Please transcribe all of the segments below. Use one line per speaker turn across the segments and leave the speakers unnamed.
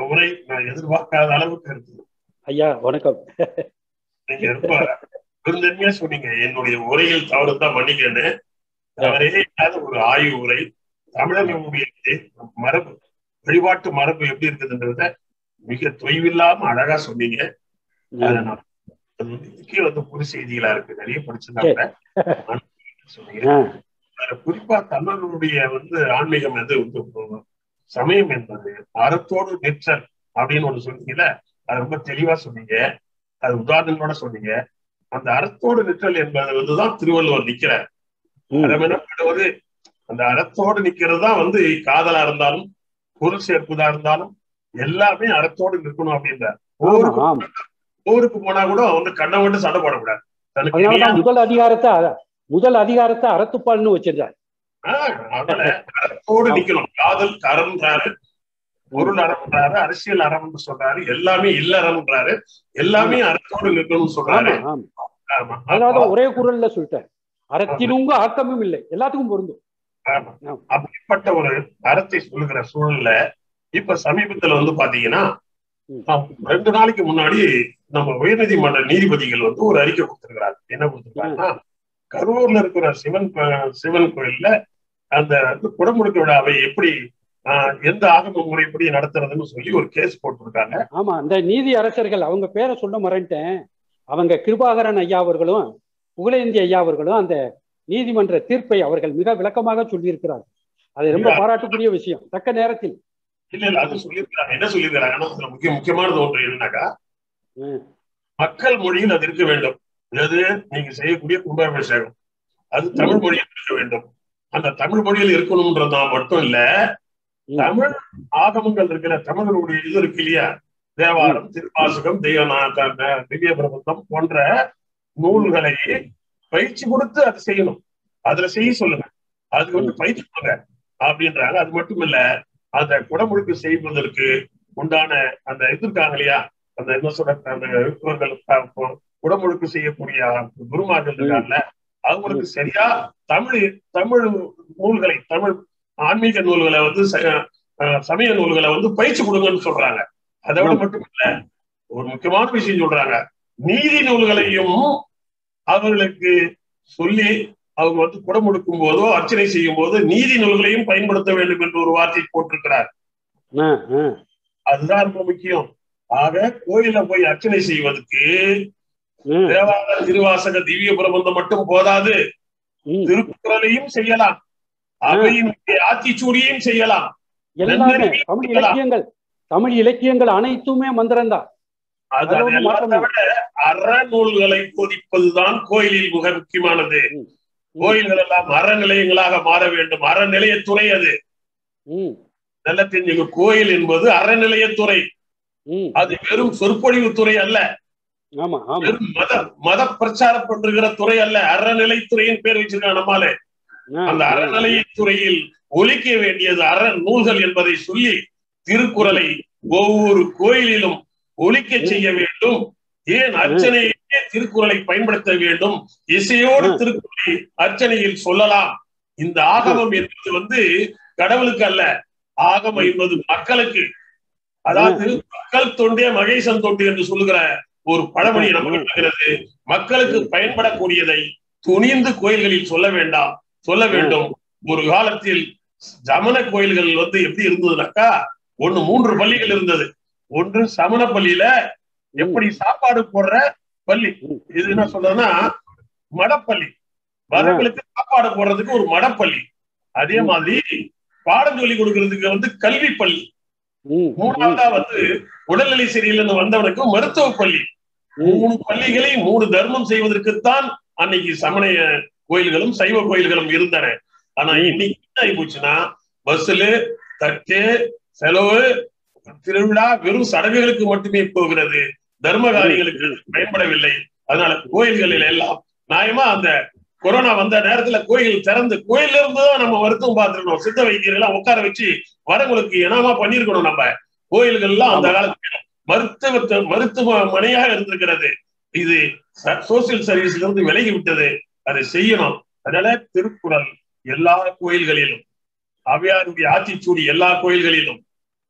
உரை நான் எதிர்பார்க்காத அளவுக்கு இருக்குது
ஐயா வணக்கம்
நீங்க ரொம்ப பெருந்தன்மையா சொன்னீங்க என்னுடைய உரையில் தவறு தான் மன்னிக்கிறேன்னு தவறே இல்லாத ஒரு ஆய்வு உரை தமிழர்களுடைய மரபு வழிபாட்டு மரபு எப்படி இருக்குதுன்றத மிக தொய்வில்லாம அழகா சொன்னீங்க அதை நான் அது வந்து இதுக்கே வந்து புது செய்திகளா இருக்கு நிறைய படிச்சிருந்தாங்க சொன்னீங்க
ஆ,
அதுல குறிப்பா தமிழர்களுடைய வந்து ஆன்மீகம் எது வந்து சமயம் என்பது அறத்தோடு நிற்றல் அப்படின்னு ஒண்ணு சொன்னீங்கல்ல அது ரொம்ப தெளிவா சொன்னீங்க அது உதாரணங்களோட சொன்னீங்க அந்த அறத்தோடு நிற்றல் என்பது வந்துதான் திருவள்ளுவர் நிக்கிறார்
ம்,
அறம் எனப்படுவது அந்த அறத்தோடு நிக்கிறது தான் வந்து காதலா இருந்தாலும் பொருள் சேர்ப்புதா இருந்தாலும் எல்லாமே அறத்தோடு நிற்கணும் அப்படின்றார்
ஆமா,
போருக்கு
ஆமா.
போருக்கு போனா கூட வந்து கண்ணை விட்டு சண்டை போடக்கூடாது தனக்கு
அதனாலதான்
இணையான-
முதல் அதிகாரத்தை அ- முதல் அதிகாரத்தை அறத்துப்பால்னு வச்சிருந்தார்
ஆஹ் அதனால அறத்தோடு நிக்கணும் காதல் அறம்ன்றாரு பொருள் அறம்ன்றாரு அரசியல் அறம்னு சொல்றாரு எல்லாமே இல்ல அறம்ன்றாரு எல்லாமே அறத்தோடு நிற்கணும்னு
ஆமா
சொல்றாரு
ஆமா
ஆமா
அதனாலதான் ஒரே குரல்ல சொல்லிட்டார் அறத்தினுங்க ஆக்கமும் இல்லை எல்லாத்துக்கும் பொருந்தும்
ஆமா. அப்படிப்பட்ட ஒரு அறத்தை சொல்லுகிற சூழல்ல இப்ப சமீபத்துல வந்து பாத்தீங்கன்னா
ம்.
ஆஹ், ரெண்டு நாளைக்கு முன்னாடி நம்ம உயர்நீதிமன்ற நீதிபதிகள் வந்து ஒரு அறிக்கை கொடுத்திருக்கிறாங்க என்ன கொடுத்திருக்காங்கன்னா கரூர்ல இருக்கிற சிவன் கோ- சிவன் கோயில்ல அந்த வந்து குடமுழுக்கு விழாவை எப்படி ஆஹ், எந்த ஆகம முறைப்படி நடத்துறதுன்னு சொல்லி ஒரு கேஸ் போட்டிருக்காங்க
ஆமா அந்த நீதி அரசர்கள் அவங்க பேரை சொல்ல மறந்துட்டேன் அவங்க கிருபாகரன் ஐயா அவர்களும் புகழேந்தி ஐயா அவர்களும் அந்த நீதிமன்ற தீர்ப்பை அவர்கள் மிக விளக்கமாக சொல்லியிருக்கிறார் அது ரொம்ப பாராட்டுக்குரிய விஷயம் தக்க நேரத்தில்
இல்ல இல்ல அது சொல்லியிருக்காங்க என்ன சொல்லியிருக்காங்கன்னா அதுல முக்கிய முக்கியமானது ஒன்று என்னன்னாக்கா
ம்,
மக்கள் மொழியில் அது இருக்க வேண்டும் எது நீங்க செய்யக்கூடிய கும்பாபிஷேகம் அது தமிழ் மொழியில் இருக்க வேண்டும் அந்த தமிழ் மொழியில் இருக்கணும்ன்றதா மட்டும் இல்ல
ம்.
தமிழ் ஆகமங்கள் இருக்கிற தமிழருடைய இது இருக்கு இல்லையா தேவாரம் திருவாசகம் தெய்வநாத திவ்ய பிரபந்தம் போன்ற நூல்களை பயிற்சி கொடுத்து அதை செய்யணும் அதுல செய்ய சொல்லுங்க அதுக்கு வந்து பயிற்சி கொடுங்க அப்படின்றாங்க அது மட்டும் இல்ல அந்த குடமுழுக்கு செய்வதற்கு உண்டான அந்த இது இருக்காங்க இல்லையா அந்த என்ன சொல்ற அந்த இவர்கள் அஹ், குடமுழுக்கு செய்யக்கூடிய குருமார்கள் இருக்காங்கல்ல அவங்களுக்கு சரியா தமிழ் தமிழ் நூல்களை தமிழ் ஆன்மீக நூல்களை வந்து ச- அஹ், சமய நூல்களை வந்து பயிற்சி கொடுங்கன்னு சொல்றாங்க அதை விட மட்டும் இல்ல ஒரு முக்கியமான விஷயம் சொல்றாங்க நீதி நூல்களையும் அவர்களுக்கு சொல்லி அவங்க வந்து குடமுடுக்கும் போதோ அர்ச்சனை செய்யும் போது நீதி நூல்களையும் பயன்படுத்த வேண்டும் என்று ஒரு வார்த்தை போட்டிருக்கிறார்
ஆ, ஆ,
அதுதான் ரொம்ப முக்கியம் ஆக கோயில போய் அர்ச்சனை செய்வதற்கு
ம்,
தேவார திருவாசக திவ்ய பிரபந்தம் மட்டும் போதாது
ம்.
திருக்குறளையும் செய்யலாம் அவையினுடைய ஆத்திச்சூடியையும் செய்யலாம்
எல்லாமே தமிழ் இலக்கியங்கள் தமிழ் இலக்கியங்கள் அனைத்துமே மந்திரம்தான்
அது
அதுல
அது
ஒண்ணும் மாற்றம்
எல்லாத்தை விட அறநூல்களை போதிப்பதுதான் கோயிலில் மிக முக்கியமானது
ம்.
கோயில்கள் எல்லாம் அறநிலையங்களாக மாற வேண்டும் அறநிலையத்துறை அது
ம்,
நல்ல தெரிஞ்சுங்க கோயில் என்பது அறநிலையத்துறை
ம்.
அது வெறும் சொற்பொழிவு துறை அல்ல
ஆமா ஆமா
வெறும் மத மத பிரச்சாரம் பண்றுகிற துறை அல்ல அறநிலைத்துறையின் பேர் வச்சிருக்காங்க நம்மாலே
ஆ,
அந்த
ஆ.
அறநிலையத்துறையில் ஒலிக்க வேண்டியது அற நூல்கள் என்பதை சொல்லி திருக்குறளை ஒவ்வொரு கோயிலிலும் ஒலிக்க செய்ய வேண்டும் ஏன் அர்ச்சனையே திருக்குறளை பயன்படுத்த வேண்டும் இசையோடு
ம்.
திருக்குறளை அர்ச்சனையில் சொல்லலாம் இந்த ஆகமம் என்பது வந்து கடவுளுக்கு அல்ல ஆகமம் என்பது மக்களுக்கு அதாவது மக்கள் தொண்டே மகேசன் தொண்டு என்று சொல்லுகிற ஒரு பழமொழி நமக்கு இருக்கிறது மக்களுக்கு பயன்படக்கூடியதை துணிந்து கோயில்களில் சொல்ல வேண்டாம் சொல்ல வேண்டும் ஒரு காலத்தில் சமண கோயில்கள் வந்து எப்படி இருந்ததுனாக்கா ஒண்ணு மூன்று பள்ளிகள் இருந்தது ஒன்று சமண பள்ளியில எப்படி சாப்பாடு போடுற பள்ளி இது என்ன சொல்றதுன்னா மடப்பள்ளி வரவங்களுக்கு சாப்பாடு போடுறதுக்கு ஒரு மடப்பள்ளி அதே மாதிரி பாடம் சொல்லி கொடுக்கறதுக்கு வந்து கல்வி பள்ளி
ம், ம்,
மூணாவதா வந்து உடல்நிலை சரியில்லைன்னு வந்தவனுக்கு மருத்துவ பள்ளி
ம்.
மூணு பள்ளிகளை மூணு தர்மம் செய்வதற்குத்தான் அன்னைக்கு சமணய கோயில்களும் சைவ கோயில்களும் இருந்தன ஆனா
ம்.
இன்னைக்கு என்ன ஆகி போச்சுன்னா பஸ்ல தட்டு செலவு திருவிழா வெறும் சடங்குகளுக்கு மட்டுமே போகிறது தர்ம காரியங்களுக்கு அது பயன்படவில்லை அதனால கோயில்களில் எல்லாம் நியாயமா அந்த கொரோனா வந்த நேரத்துல கோயில் திறந்து கோயில்ல இருந்து தான் நம்ம மருத்துவம் பார்த்துருக்கணும் சித்த வைத்தியர்கள்லாம் உட்கார வச்சு வரவங்களுக்கு இனமா பண்ணிருக்கணும் நம்ம கோயில்கள்லாம் அந்த காலத்துல மருத்துவ மருத்துவமனையாக இருந்திருக்கிறது இது சோசியல் சர்வீஸ்ல இருந்து விலகி விட்டது அதை செய்யணும் அதனால திருக்குறள் எல்லா கோயில்களிலும் அவையாருடைய ஆத்திச்சூடி எல்லா கோயில்களிலும்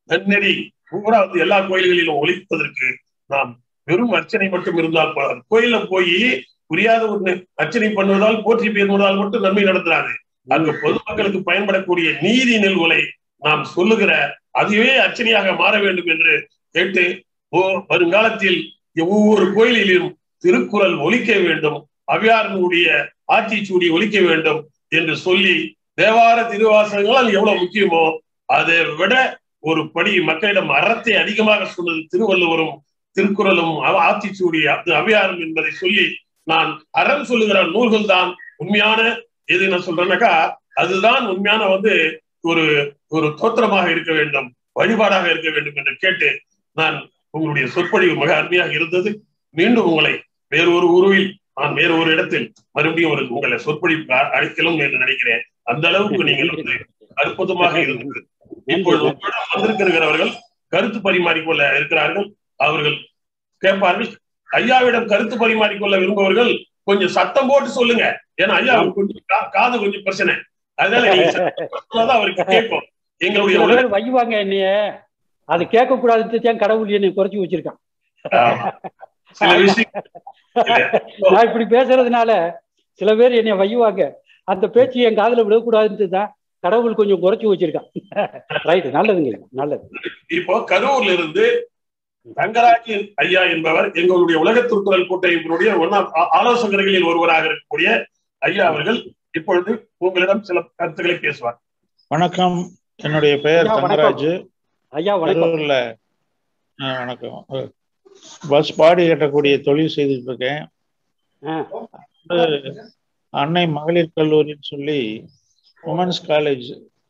நன்னெறி பூரா வந்து எல்லா கோயில்களிலும் ஒழிப்பதற்கு நாம் வெறும் அர்ச்சனை மட்டும் இருந்தால் போதாது கோயில்ல போய் புரியாத ஒண்ணு அர்ச்சனை பண்ணுவதால் போற்றி பேணுவதால் மட்டும் நன்மை நடத்துறாது அங்கு பொதுமக்களுக்கு பயன்படக்கூடிய நீதி நில்வுகளை நாம் சொல்லுகிற அதுவே அர்ச்சனையாக மாற வேண்டும் என்று கேட்டு ஓ- வருங்காலத்தில் ஒவ்வொரு கோயிலிலும் திருக்குறள் ஒலிக்க வேண்டும் அவ்வியாரனுடைய ஆத்திச்சூடி ஒலிக்க வேண்டும் என்று சொல்லி தேவார திருவாசகங்களால் எவ்வளவு முக்கியமோ அதை விட ஒரு படி மக்களிடம் அறத்தை அதிகமாக சொன்னது திருவள்ளுவரும் திருக்குறளும் அவ- ஆத்திச்சூடி அது அவ்வியாரம் என்பதை சொல்லி நான் அறம் சொல்லுகிற நூல்கள் தான் உண்மையான எது என்ன சொல்றேன்னாக்கா அதுதான் உண்மையான வந்து ஒரு ஒரு தோற்றமாக இருக்க வேண்டும் வழிபாடாக இருக்க வேண்டும் என்று கேட்டு நான் உங்களுடைய சொற்பொழிவு மிக அருமையாக இருந்தது மீண்டும் உங்களை வேறொரு உருவில் நான் வேறு ஒரு இடத்தில் மறுபடியும் ஒரு உங்களை சொற்பொழிவு அ- அழைக்கலாம் என்று நினைக்கிறேன் அந்த அளவுக்கு நீங்கள் வந்து அற்புதமாக இருந்தது இப்பொழுது உங்களிடம் வந்திருக்கிறவர்கள் கருத்து பரிமாறிக்கொள்ள இருக்கிறார்கள் அவர்கள் கேட்பார்கள் ஐயாவிடம் கருத்து பரிமாறிக்கொள்ள விரும்புபவர்கள் கொஞ்சம் சத்தம் போட்டு சொல்லுங்க ஏன்னா ஐயா கொஞ்சம் கா- காது கொஞ்சம் பிரச்சனை அதனால நீங்க சத்தம் போட்டு சொன்னாதான் அவருக்கு கேட்கும் எங்களுடைய
சில
உலக
பேர் வைவாங்க என்னைய அது கேட்க கூடாதுன்னு தான் கடவுள் என்னை குறைச்சி வச்சிருக்கான்
ஆமா. சில விஷயம்
நான் இப்படி பேசுறதுனால சில பேர் என்னை வைவாங்க அந்த பேச்சு என் காதுல விடக்கூடாதுன்னு தான் கடவுள் கொஞ்சம் குறைச்சி வச்சிருக்கான் ரைட் நல்லதுங்க நல்லது
இப்போ கரூர்ல இருந்து தங்கராஜி ஐயா என்பவர் எங்களுடைய உலக திருக்குறள் கூட்டமைப்பினுடைய ஒன்னா ஆலோசகர்களில் ஒருவராக இருக்கக்கூடிய ஐயா அவர்கள் இப்பொழுது உங்களிடம் சில கருத்துக்களை பேசுவார்
வணக்கம் என்னுடைய பெயர்
ஐயா, வணக்கம்.
தங்கராஜ்
ஐயா வணக்கம்
கரூர்ல ஆ, வணக்கம் அஹ், பஸ் பாடி கட்டக்கூடிய தொழில் செய்துட்டு இருக்கேன்
ஆ,
வந்து அன்னை மகளிர் கல்லூரின்னு சொல்லி உமன்ஸ் காலேஜ்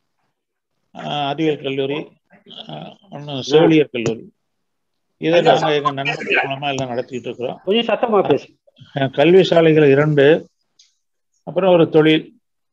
அறிவியல் கல்லூரி அஹ், இன்னும் செவிலியர் கல்லூரி இதை நாங்கள் எங்க நண்பர்கள் மூலமா எல்லாம் நடத்திட்டு இருக்கிறோம்
கொஞ்சம் சத்தமா பேசு
அஹ், கல்வி சாலைகள் இரண்டு அப்புறம் ஒரு தொழில்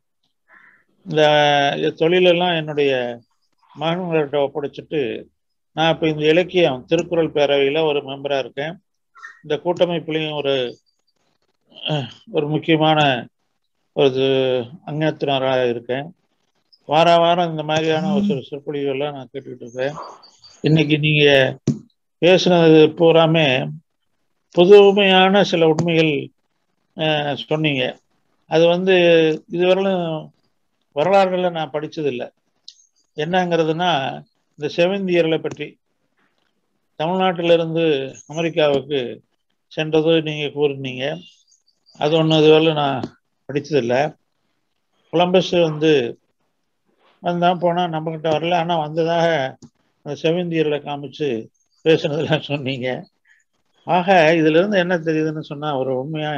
இந்த இந்த தொழிலெல்லாம் என்னுடைய மகன்கள்கிட்ட ஒப்படைச்சிட்டு நான் இப்போ இந்த இலக்கியம் திருக்குறள் பேரவையில் ஒரு மெம்பராக இருக்கேன் இந்த கூட்டமைப்புலையும் ஒரு அஹ், ஒரு முக்கியமான ஒரு அங்கத்தினராக இருக்கேன் வார வாரம் இந்த மாதிரியான ஒரு சில சொற்பொழிவுகள்லாம் நான் கேட்டுக்கிட்டு இருக்கேன் இன்னைக்கு நீங்கள் பேசுனது பூராமே புதுமையான சில உண்மைகள் அஹ், சொன்னீங்க அது வந்து இதுவரையிலும் வரலாறுகளில் நான் படிச்சதில்லை என்னங்கிறதுனா இந்த செவந்தியர்களை பற்றி தமிழ்நாட்டிலிருந்து அமெரிக்காவுக்கு சென்றது நீங்கள் கூறினீங்க அது ஒன்று இதுவரை நான் படிச்சதில்லை கொலம்பஸ் வந்து வந்தான் போனால் நம்மக்கிட்ட வரல ஆனால் வந்ததாக அந்த செவந்தியர்களை காமிச்சு பேசுனதெல்லாம் சொன்னீங்க ஆக இதுல இருந்து என்ன தெரியுதுன்னு சொன்னா ஒரு உண்மையா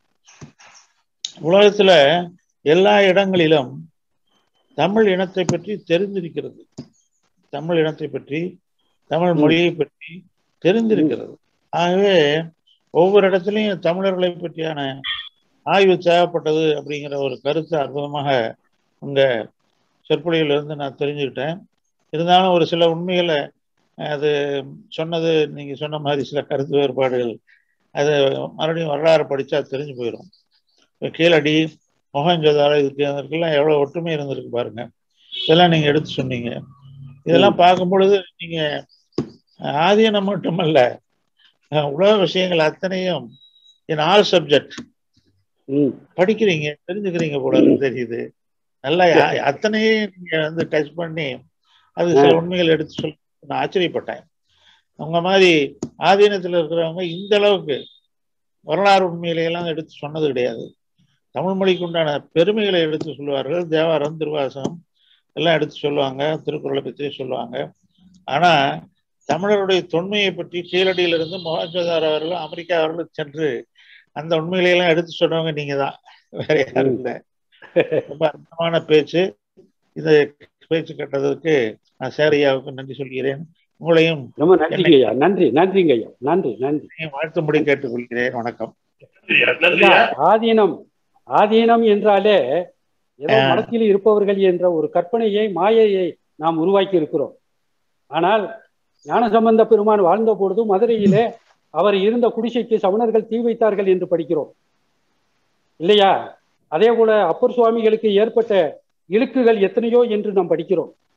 உலகத்துல எல்லா இடங்களிலும் தமிழ் இனத்தை பற்றி தெரிந்திருக்கிறது தமிழ் இனத்தை பற்றி தமிழ் மொழியை பற்றி தெரிந்திருக்கிறது ஆகவே ஒவ்வொரு இடத்துலையும் தமிழர்களை பற்றியான ஆய்வு தேவைப்பட்டது அப்படிங்கிற ஒரு கருத்து அற்புதமாக உங்க சொற்பொழிவுல இருந்து நான் தெரிஞ்சுக்கிட்டேன் இருந்தாலும் ஒரு சில உண்மைகளை அது சொன்னது நீங்க சொன்ன மாதிரி சில கருத்து வேறுபாடுகள் அது மறுபடியும் வரலாறு படிச்சா தெரிஞ்சு போயிடும் இப்ப கீழடி மொகஞ்சதாரோ இதுக்கு இதற்கெல்லாம் எவ்வளவு ஒற்றுமை இருந்திருக்கு பாருங்க இதெல்லாம் நீங்க எடுத்து சொன்னீங்க இதெல்லாம் பார்க்கும் பொழுது நீங்க ஆதீனம் மட்டுமல்ல அஹ் உலக விஷயங்கள் அத்தனையும் இன் ஆல் சப்ஜெக்ட்
ம்
படிக்கிறீங்க தெரிஞ்சுக்கிறீங்க போல இருக்கு தெரியுது நல்லா யா- அத்தனையும் நீங்க வந்து டச் பண்ணி அது சில உண்மைகள் எடுத்து சொல்லி நான் ஆச்சரியப்பட்டேன் உங்க மாதிரி ஆதீனத்துல இருக்கிறவங்க இந்த அளவுக்கு வரலாறு உண்மைகளை எல்லாம் எடுத்து சொன்னது கிடையாது தமிழ் மொழிக்கு உண்டான பெருமைகளை எடுத்து சொல்லுவார்கள் தேவாரம் திருவாசகம் எல்லாம் எடுத்து சொல்லுவாங்க திருக்குறளை பற்றி சொல்லுவாங்க ஆனா தமிழருடைய தொன்மையை பற்றி கீழடியிலிருந்து மொஹாஜதார் அவர்கள் அமெரிக்கா அவர்கள் சென்று அந்த உண்மைகளை எல்லாம் எடுத்து சொன்னவங்க நீங்க தான் வேற யாரும் இல்லை ரொம்ப அற்புதமான பேச்சு இந்த பேச்சு கட்டதற்கு நான் சேரையாவுக்கு நன்றி சொல்கிறேன் உங்களையும்
ரொம்ப நன்றிங்க ஐயா நன்றி நன்றிங்க ஐயா நன்றி நன்றி
வாழ்த்தும்படி கேட்டுக்கொள்கிறேன் வணக்கம்
நன்றியா
ஐயா, ஆதீனம் ஆதீனம் என்றாலே ஏதோ
ஆ.
மனத்தில் இருப்பவர்கள் என்ற ஒரு கற்பனையை மாயையை நாம் உருவாக்கி இருக்கிறோம் ஆனால் ஞானசம்பந்த பெருமான் வாழ்ந்த பொழுது மதுரையிலே அவர் இருந்த குடிசைக்கு சமணர்கள் தீ வைத்தார்கள் என்று படிக்கிறோம் இல்லையா அதே போல அப்பர் சுவாமிகளுக்கு ஏற்பட்ட இழுக்குகள் எத்தனையோ என்று நாம் படிக்கிறோம்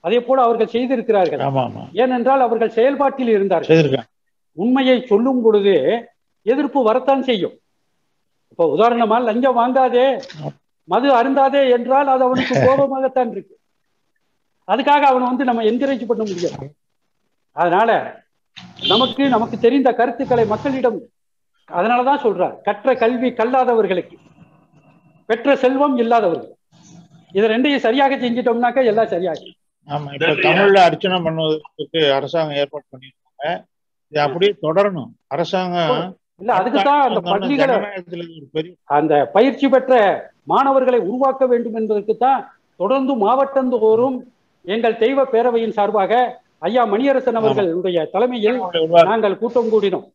அதே போல அவர்கள் செய்திருக்கிறார்கள்
ஆமா ஆமா
ஏனென்றால் அவர்கள் செயல்பாட்டில் இருந்தார்கள்
செய்திருக்காங்க
உண்மையை சொல்லும் பொழுது எதிர்ப்பு வரத்தான் செய்யும் இப்போ உதாரணமா லஞ்சம் வாங்காதே மது அருந்தாதே என்றால் அது அவனுக்கு கோபமாகத்தான் இருக்கு அதுக்காக அவனை வந்து நம்ம என்கரேஜ் பண்ண முடியாது அதனால நமக்கு நமக்கு தெரிந்த கருத்துக்களை மக்களிடம் அதனாலதான் சொல்றார் கற்ற கல்வி கல்லாதவர்களுக்கு பெற்ற செல்வம் இல்லாதவர்கள் இது ரெண்டையும் சரியாக செஞ்சிட்டோம்னாக்கா எல்லாம் சரியாகும்
ஆமா இப்ப தமிழ்ல அர்ச்சனை பண்ணுவதற்கு அரசாங்கம் ஏற்பாடு பண்ணிருக்காங்க இது அப்படியே தொடரணும் அரசாங்கம்
இல்ல அதுக்குதான் அந்த பள்ளிகளை
ஜனநாயகத்துல ஒரு பெரிய
அந்த பயிற்சி பெற்ற மாணவர்களை உருவாக்க வேண்டும் என்பதற்கு தான் தொடர்ந்து மாவட்டந்தோறும் எங்கள் தெய்வ பேரவையின் சார்பாக ஐயா மணியரசன் அவர்களுடைய தலைமையில்
உருவா-
நாங்கள் கூட்டம் கூடினோம்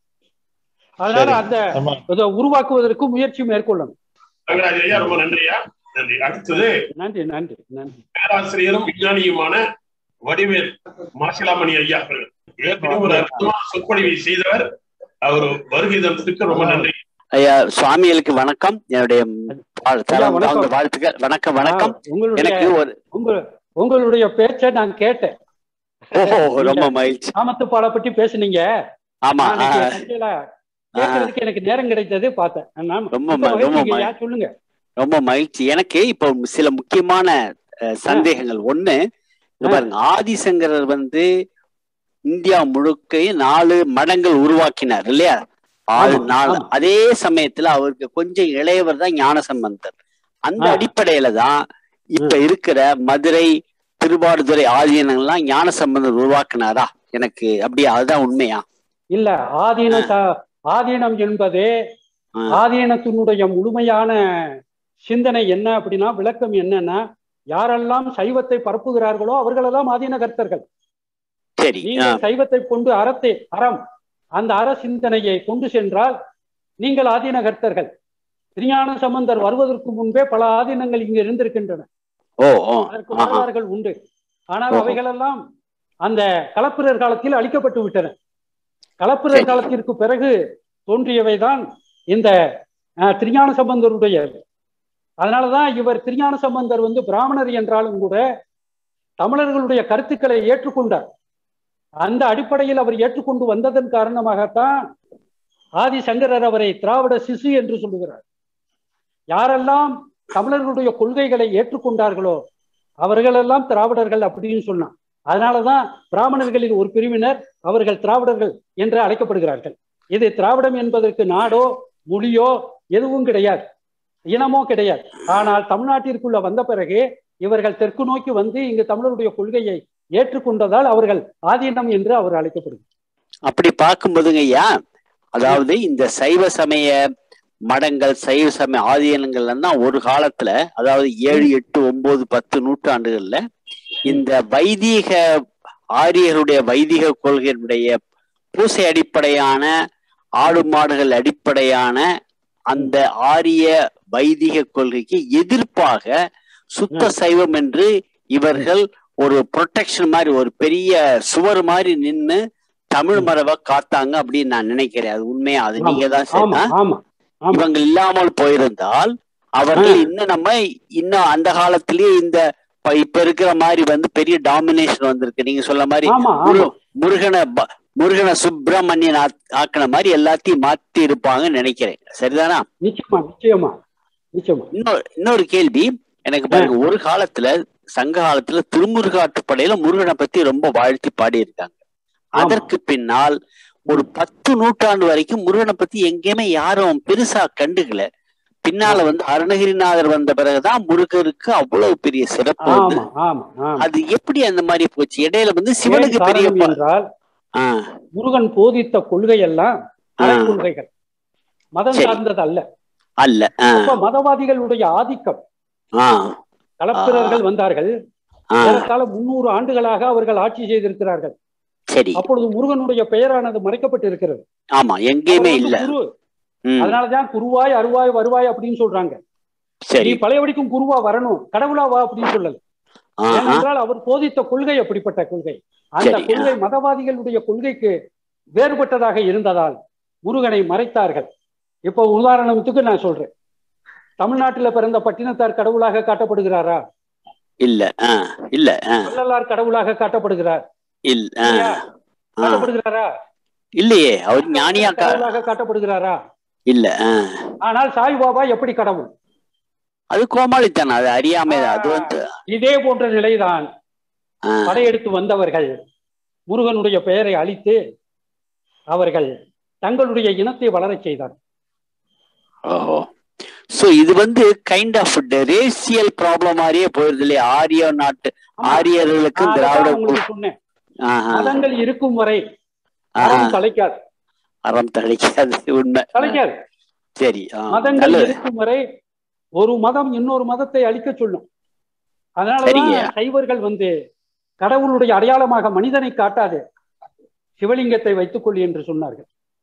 அதனால
சரி.
அந்த
ஆமா.
இதை உருவாக்குவதற்கு முயற்சி மேற்கொள்ளணும்
ரங்கராஜ் ஐயா ரொம்ப நன்றியா நன்றி அடுத்தது
நன்றி நன்றி நன்றி
பேராசிரியரும் விஞ்ஞானியுமான வடிவேல் மாசிலாமணி ஐயா அவர்கள் ஏற்கனவே ஒரு அற்புதமான சொற்பொழிவை செய்தவர் அவர் வருகை தந்ததுக்கு ரொம்ப நன்றி
ஐயா சுவாமிகளுக்கு வணக்கம் என்னுடைய வாழ்-
ஐயா, வணக்கம்.
தாழ்ந்த வாழ்த்துக்கள் வணக்கம் வணக்கம்
ஆ, உங்களுடைய
எனக்கு ஒரு
உங்க உங்களுடைய பேச்சை நான் கேட்டேன்
ஓஹோ ரொம்ப மகிழ்ச்சி
காமத்துப்பாலை பற்றி பேசுனீங்க
ஆமா
நான்
ஆ,
இன்னைக்கு சந்தையில கேட்கறதுக்கு எனக்கு நேரம் கிடைத்தது பார்த்தேன் நான்
ரொம்ப
ரொம்ப
ம- ரொம்ப
மகிழ்ச்சிங்க
ம-
ஐயா, சொல்லுங்க
ரொம்ப மகிழ்ச்சி எனக்கு இப்போ சில முக்கியமான அஹ், சந்தேகங்கள் ஒண்ணு இங்க
ஆ.
பாருங்க ஆதிசங்கரர் வந்து இந்தியா முழுக்க நாலு மடங்கள் உருவாக்கினார் இல்லையா ஆறு
ஆமா,
நாலு
ஆமா.
அதே சமயத்துல அவருக்கு கொஞ்சம் இளையவர் தான் ஞானசம்பந்தர் அந்த
ஆ.
அடிப்படையில தான் இப்ப இருக்கிற மதுரை திருவாடுதுறை ஆதீனங்கள்லாம் ஞானசம்பந்தர் உருவாக்குனாரா எனக்கு அப்படியா அதுதான் உண்மையா
இல்ல ஆதீன ச- ஆதீனம் என்பது
ஆ.
ஆதீனத்தினுடைய முழுமையான சிந்தனை என்ன அப்படின்னா விளக்கம் என்னன்னா யாரெல்லாம் சைவத்தை பரப்புகிறார்களோ அவர்களெல்லாம் ஆதீன கர்த்தர்கள்
சரி ஆ,
நீங்கள் சைவத்தை கொண்டு அறத்தை அறம் அந்த அற சிந்தனையை கொண்டு சென்றால் நீங்கள் ஆதீன கர்த்தர்கள் திருஞான சம்பந்தர் வருவதற்கு முன்பே பல ஆதீனங்கள் இங்கு இருந்திருக்கின்றன
ஓ ஓ
அதற்கு
ஆஹா.
வரலாறுகள் உண்டு ஆனால்
ஓஹோ.
அவைகளெல்லாம் அந்த களப்பிரர் காலத்தில் அழிக்கப்பட்டு விட்டன களப்பிரர்
சரி.
காலத்திற்கு பிறகு தோன்றியவைதான் இந்த அஹ், திருஞான சம்பந்தருடைய அதனாலதான் இவர் திருஞான சம்பந்தர் வந்து பிராமணர் என்றாலும் கூட தமிழர்களுடைய கருத்துக்களை ஏற்றுக்கொண்டார் அந்த அடிப்படையில் அவர் ஏற்றுக்கொண்டு வந்ததன் காரணமாகத்தான் ஆதிசங்கரர் அவரை திராவிட சிசு என்று சொல்லுகிறார் யாரெல்லாம் தமிழர்களுடைய கொள்கைகளை ஏற்றுக்கொண்டார்களோ அவர்களெல்லாம் திராவிடர்கள் அப்படின்னு சொன்னான் அதனாலதான் பிராமணர்களில் ஒரு பிரிவினர் அவர்கள் திராவிடர்கள் என்று அழைக்கப்படுகிறார்கள் இது திராவிடம் என்பதற்கு நாடோ மொழியோ எதுவும் கிடையாது இனமோ கிடையாது ஆனால் தமிழ்நாட்டிற்குள்ள வந்த பிறகு இவர்கள் தெற்கு நோக்கி வந்து இங்கு தமிழருடைய கொள்கையை ஏற்றுக்கொண்டதால் அவர்கள் ஆதீனம் என்று அவர் அழைக்கப்படுகிறார்
அப்படி பார்க்கும்போதுங்க ஐயா அதாவது இந்த சைவ சமய மடங்கள் சைவ சமய ஆதீனங்கள்லாம் தான் ஒரு காலத்துல அதாவது ஏழு எட்டு ஒன்பது பத்து நூற்றாண்டுகள்ல இந்த வைதீக ஆரியருடைய வைதிக கொள்கையினுடைய பூசை அடிப்படையான ஆடு மாடுகள் அடிப்படையான அந்த ஆரிய வைதிக கொள்கைக்கு எதிர்ப்பாக சுத்த சைவம் என்று இவர்கள் ஒரு ப்ரொடெக்ஷன் மாதிரி ஒரு பெரிய சுவர் மாதிரி நின்னு தமிழ் மரபை காத்தாங்க அப்படின்னு நான் நினைக்கிறேன் அது உண்மையா அது நீங்க தான்
ஆமா
சொன்னா
ஆமா ஆமா
இவங்க இல்லாமல் போயிருந்தால் அவர்கள்
ஆ.
இன்னும் நம்ம இன்னும் அந்த காலத்திலேயே இந்த இப்ப- இப்ப இருக்கிற மாதிரி வந்து பெரிய டாமினேஷன் வந்திருக்கு நீங்க சொல்ல மாதிரி
ஆமா ஆமா
முரு- முருகனை ப- முருகனை சுப்பிரமணியன் ஆக்- ஆக்குன மாதிரி எல்லாத்தையும் மாத்தி இருப்பாங்கன்னு நினைக்கிறேன் சரிதானா
நிச்சயமா நிச்சயமா நிச்சயமா
இன்னொரு இன்னொரு கேள்வி எனக்கு பாருங்க ஒரு காலத்துல சங்க காலத்துல திருமுருகாற்றுப்படையில முருகனை பத்தி ரொம்ப வாழ்த்தி பாடி இருக்காங்க
ஆமா.
அதற்கு பின்னால் ஒரு பத்து நூற்றாண்டு வரைக்கும் முருகனை பத்தி எங்கேயுமே யாரும் பெருசா கண்டுக்கல பின்னால வந்து அருணகிரிநாதர் வந்த பிறகுதான் முருகருக்கு அவ்வளவு பெரிய சிறப்பு வந்து
ஆமா ஆமா ஆமா
அது எப்படி அந்த மாதிரி போச்சு இடையில வந்து சிவனுக்கு
ஏன்
பெரிய
காரணம்
ப-
என்றால்
ஆ,
முருகன் போதித்த கொள்கை எல்லாம் அரை கொள்கைகள் மதம்
சரி.
சார்ந்தது அல்ல
அல்ல ஆ,
அப்ப மதவாதிகளுடைய ஆதிக்கம்
ஆ,
கலப்பிரர்கள் வந்தார்கள்
ஆ,
ஏறத்தாழ முன்னூறு ஆண்டுகளாக அவர்கள் ஆட்சி செய்திருக்கிறார்கள்
சரி
அப்பொழுது முருகனுடைய பெயரானது மறைக்கப்பட்டு இருக்கிறது
ஆமா எங்கேயுமே
அவர் வந்து
இல்ல
குரு
ம்,
அதனாலதான் குருவாய் அருவாய் வருவாய் அப்படின்னு சொல்றாங்க நீ
சரி
பழையபடிக்கும் குருவா வரணும் கடவுளா வா அப்படின்னு சொல்லல
ஆஹா,
ஏனென்றால் அவர் போதித்த கொள்கை அப்படிப்பட்ட கொள்கை அந்த
சரி,
கொள்கை மதவாதிகளுடைய கொள்கைக்கு வேறுபட்டதாக இருந்ததால் முருகனை மறைத்தார்கள் இப்போ உதாரணத்துக்கு நான் சொல்றேன் தமிழ்நாட்டில் பிறந்த பட்டினத்தார் கடவுளாக காட்டப்படுகிறாரா
இல்ல ஆ இல்ல ஆ
வள்ளலார் கடவுளாக காட்டப்படுகிறார்
இல்ல ஆ
இல்லையா?
ஆ.
காட்டப்படுகிறாரா
இல்லையே அவர் ஞானியா கா-
கடவுளாக காட்டப்படுகிறாரா
இல்ல ஆ.
ஆனால் சாய்பாபா எப்படி கடவுள்
அது கோமாளித்தனம் அது அறியாமை அது வந்து
இதே போன்ற நிலைதான்
ஆ,
படையெடுத்து வந்தவர்கள் முருகனுடைய பெயரை அழித்து அவர்கள் தங்களுடைய இனத்தை வளரச் செய்தார்
ஓஹோ சோ இது வந்து கைண்ட் ஆஃப் ரேசியல் ப்ராப்ளம் மாதிரியே போயிருது இல்லையா ஆரிய நாட்டு ஆரியர்களுக்கும்
நான்
திராவிட
அதைத்தான் உங்களுக்கு சொன்னேன்
ஆஹா,
மதங்கள் இருக்கும் வரை
ஆஹா,
அறம் தலைக்காது
அறம் தழைக்காது உண்மை
தலைக்காது
சரி ஆ,
மதங்கள்
நல்லது
இருக்கும் வரை ஒரு மதம் இன்னொரு மதத்தை அழிக்க சொல்லும் அதனாலதான்
சரிங்க.
சைவர்கள் வந்து கடவுளுடைய அடையாளமாக மனிதனை காட்டாது சிவலிங்கத்தை வைத்துக் கொள் என்று சொன்னார்கள்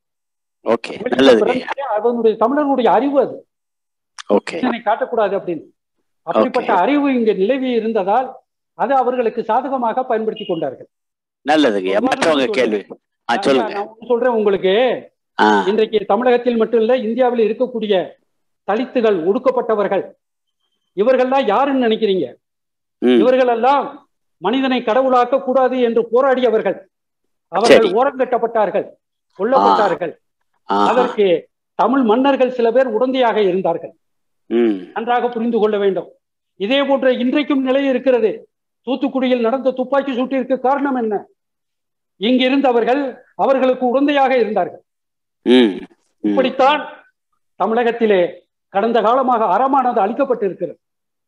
ஓகே
சிவலிங்கம்
நல்லது
பிறந்ததே அதனுடைய தமிழர்களுடைய அறிவு அது
ஓகே
மனிதனை காட்டக்கூடாது அப்படின்னு அப்படிப்பட்ட
Okay.
அறிவு இங்க நிலவி இருந்ததால் அது அவர்களுக்கு சாதகமாக பயன்படுத்தி கொண்டார்கள்
நல்லதுங்க
ஒரு
மற்றவங்க
வாரம்
கேள்வி ஆ சொல்லுங்க
நான் ஒண்ணு சொல்றேன் உங்களுக்கு
ஆ
இன்றைக்கு தமிழகத்தில் மட்டும் இல்ல இந்தியாவில் இருக்கக்கூடிய தலித்துகள் ஒடுக்கப்பட்டவர்கள் இவர்கள்லாம் யாருன்னு நினைக்கிறீங்க
ம்,
இவர்கள் எல்லாம் மனிதனை கடவுளாக்க கூடாது என்று போராடியவர்கள் அவர்கள்
சரி.
ஓரங்கட்டப்பட்டார்கள் கொல்லப்பட்டார்கள்
ஆஹா,
அதற்கு தமிழ் மன்னர்கள் சில பேர் உடந்தையாக இருந்தார்கள்
ம்,
நன்றாக புரிந்து கொள்ள வேண்டும் இதே போன்ற இன்றைக்கும் நிலை இருக்கிறது தூத்துக்குடியில் நடந்த துப்பாக்கி சூட்டிற்கு காரணம் என்ன இங்கிருந்தவர்கள் அவர்களுக்கு உடந்தையாக இருந்தார்கள்
ம், ம்.
இப்படித்தான் தமிழகத்திலே கடந்த காலமாக அறமானது அளிக்கப்பட்டிருக்கிறது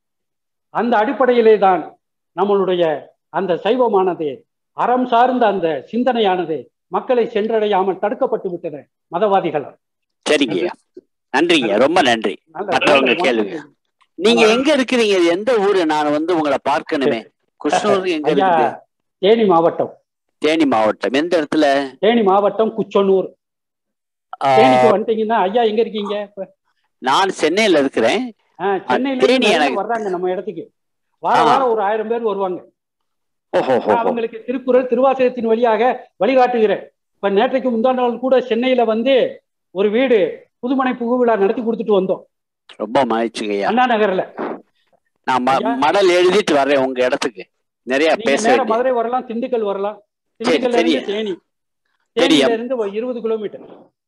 அந்த அடிப்படையிலே தான் நம்மளுடைய அந்த சைவமானது அறம் சார்ந்த அந்த சிந்தனையானது மக்களை சென்றடையாமல் தடுக்கப்பட்டு விட்டன மதவாதிகளால்
சரிங்க நன்றிங்க ரொம்ப நன்றி
நல்ல-
மற்றவங்க
நல்ல
கேள்வி. நீங்க எங்க இருக்கிறீங்க இது எந்த ஊரு நான் வந்து உங்களை பார்க்கணுமே கிருஷ்ணூர் எங்க
ஐயா
இருக்குது
தேனி மாவட்டம்
தேனி மாவட்டம் எந்த இடத்துல
தேனி மாவட்டம் குச்சனூர்
ஆ,
தேனிக்கு வந்துட்டீங்கன்னா ஐயா எங்க இருக்கீங்க இப்ப?
நான் சென்னையில இருக்கிறேன்
ஆ, சென்னையில
தேனி
இருந்து நிறைய
எனக்கு-
வர்றாங்க நம்ம இடத்துக்கு வார
ஆ.
வாரம் ஒரு ஆயிரம் பேர் வருவாங்க
ஓஹோ
நான் அவங்களுக்கு திருக்குறள் திருவாசகத்தின் வழியாக வழிகாட்டுகிறேன் இப்ப நேற்றைக்கு முந்தா நாள் கூட சென்னையில வந்து ஒரு வீடு புதுமனை புகு விழா நடத்தி கொடுத்துட்டு வந்தோம்
ரொம்ப மகிழ்ச்சிங்க ஐயா
அண்ணா நகர்ல
நான் ம-
ஐயா.
மடல் எழுதிட்டு வர்றேன் உங்க இடத்துக்கு நிறைய
நீங்க
பேச
நேர
வேண்டிய-
மதுரை வரலாம் திண்டுக்கல் வரலாம் திண்டுக்கல்ல
சரி.
இருந்து தேனி
சரி.
தேனியில இருந்து ஒரு இருபது கிலோமீட்டர்